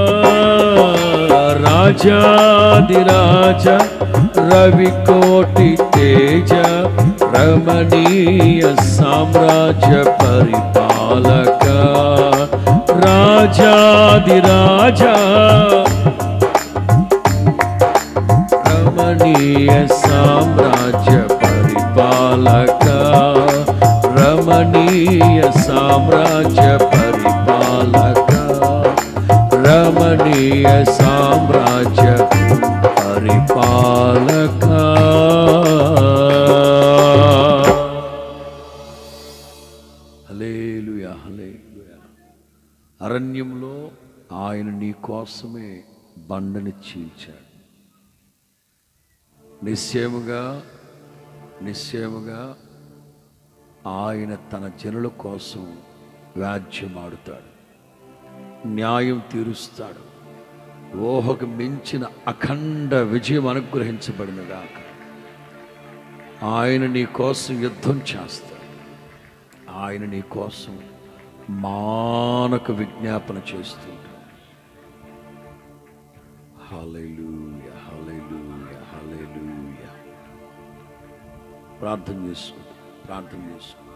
రాజాదిరాజ రవి కోటి తేజ రమణీయ సామ్రాజ్య పరిపాలక రాజాది రాజా రమణీయ సామ్రాజ్య పరిపాలక రమణీయ సామ్రాజ్య పరిపాలక రమణీయ సామ్రాజ్య పరిపాలక హల్లెలూయా హల్లెలూయా అరణ్యంలో ఆయన నీ కోసమే బండని చీల్చాడు నిశ్చయముగా నిశ్చయముగా ఆయన తన జనుల కోసం వ్యాజ్యమాడుతాడు న్యాయం తీరుస్తాడు ఊహకు మించిన అఖండ విజయం అనుగ్రహించబడినగాక ఆయన నీ కోసం యుద్ధం చేస్తాడు ఆయన నీ కోసం మానక విజ్ఞాపన చేస్తుంటాడు హల్లెలూయా హల్లెలూయా హల్లెలూయా ప్రార్థన చేసుకో ప్రార్థన చేసుకో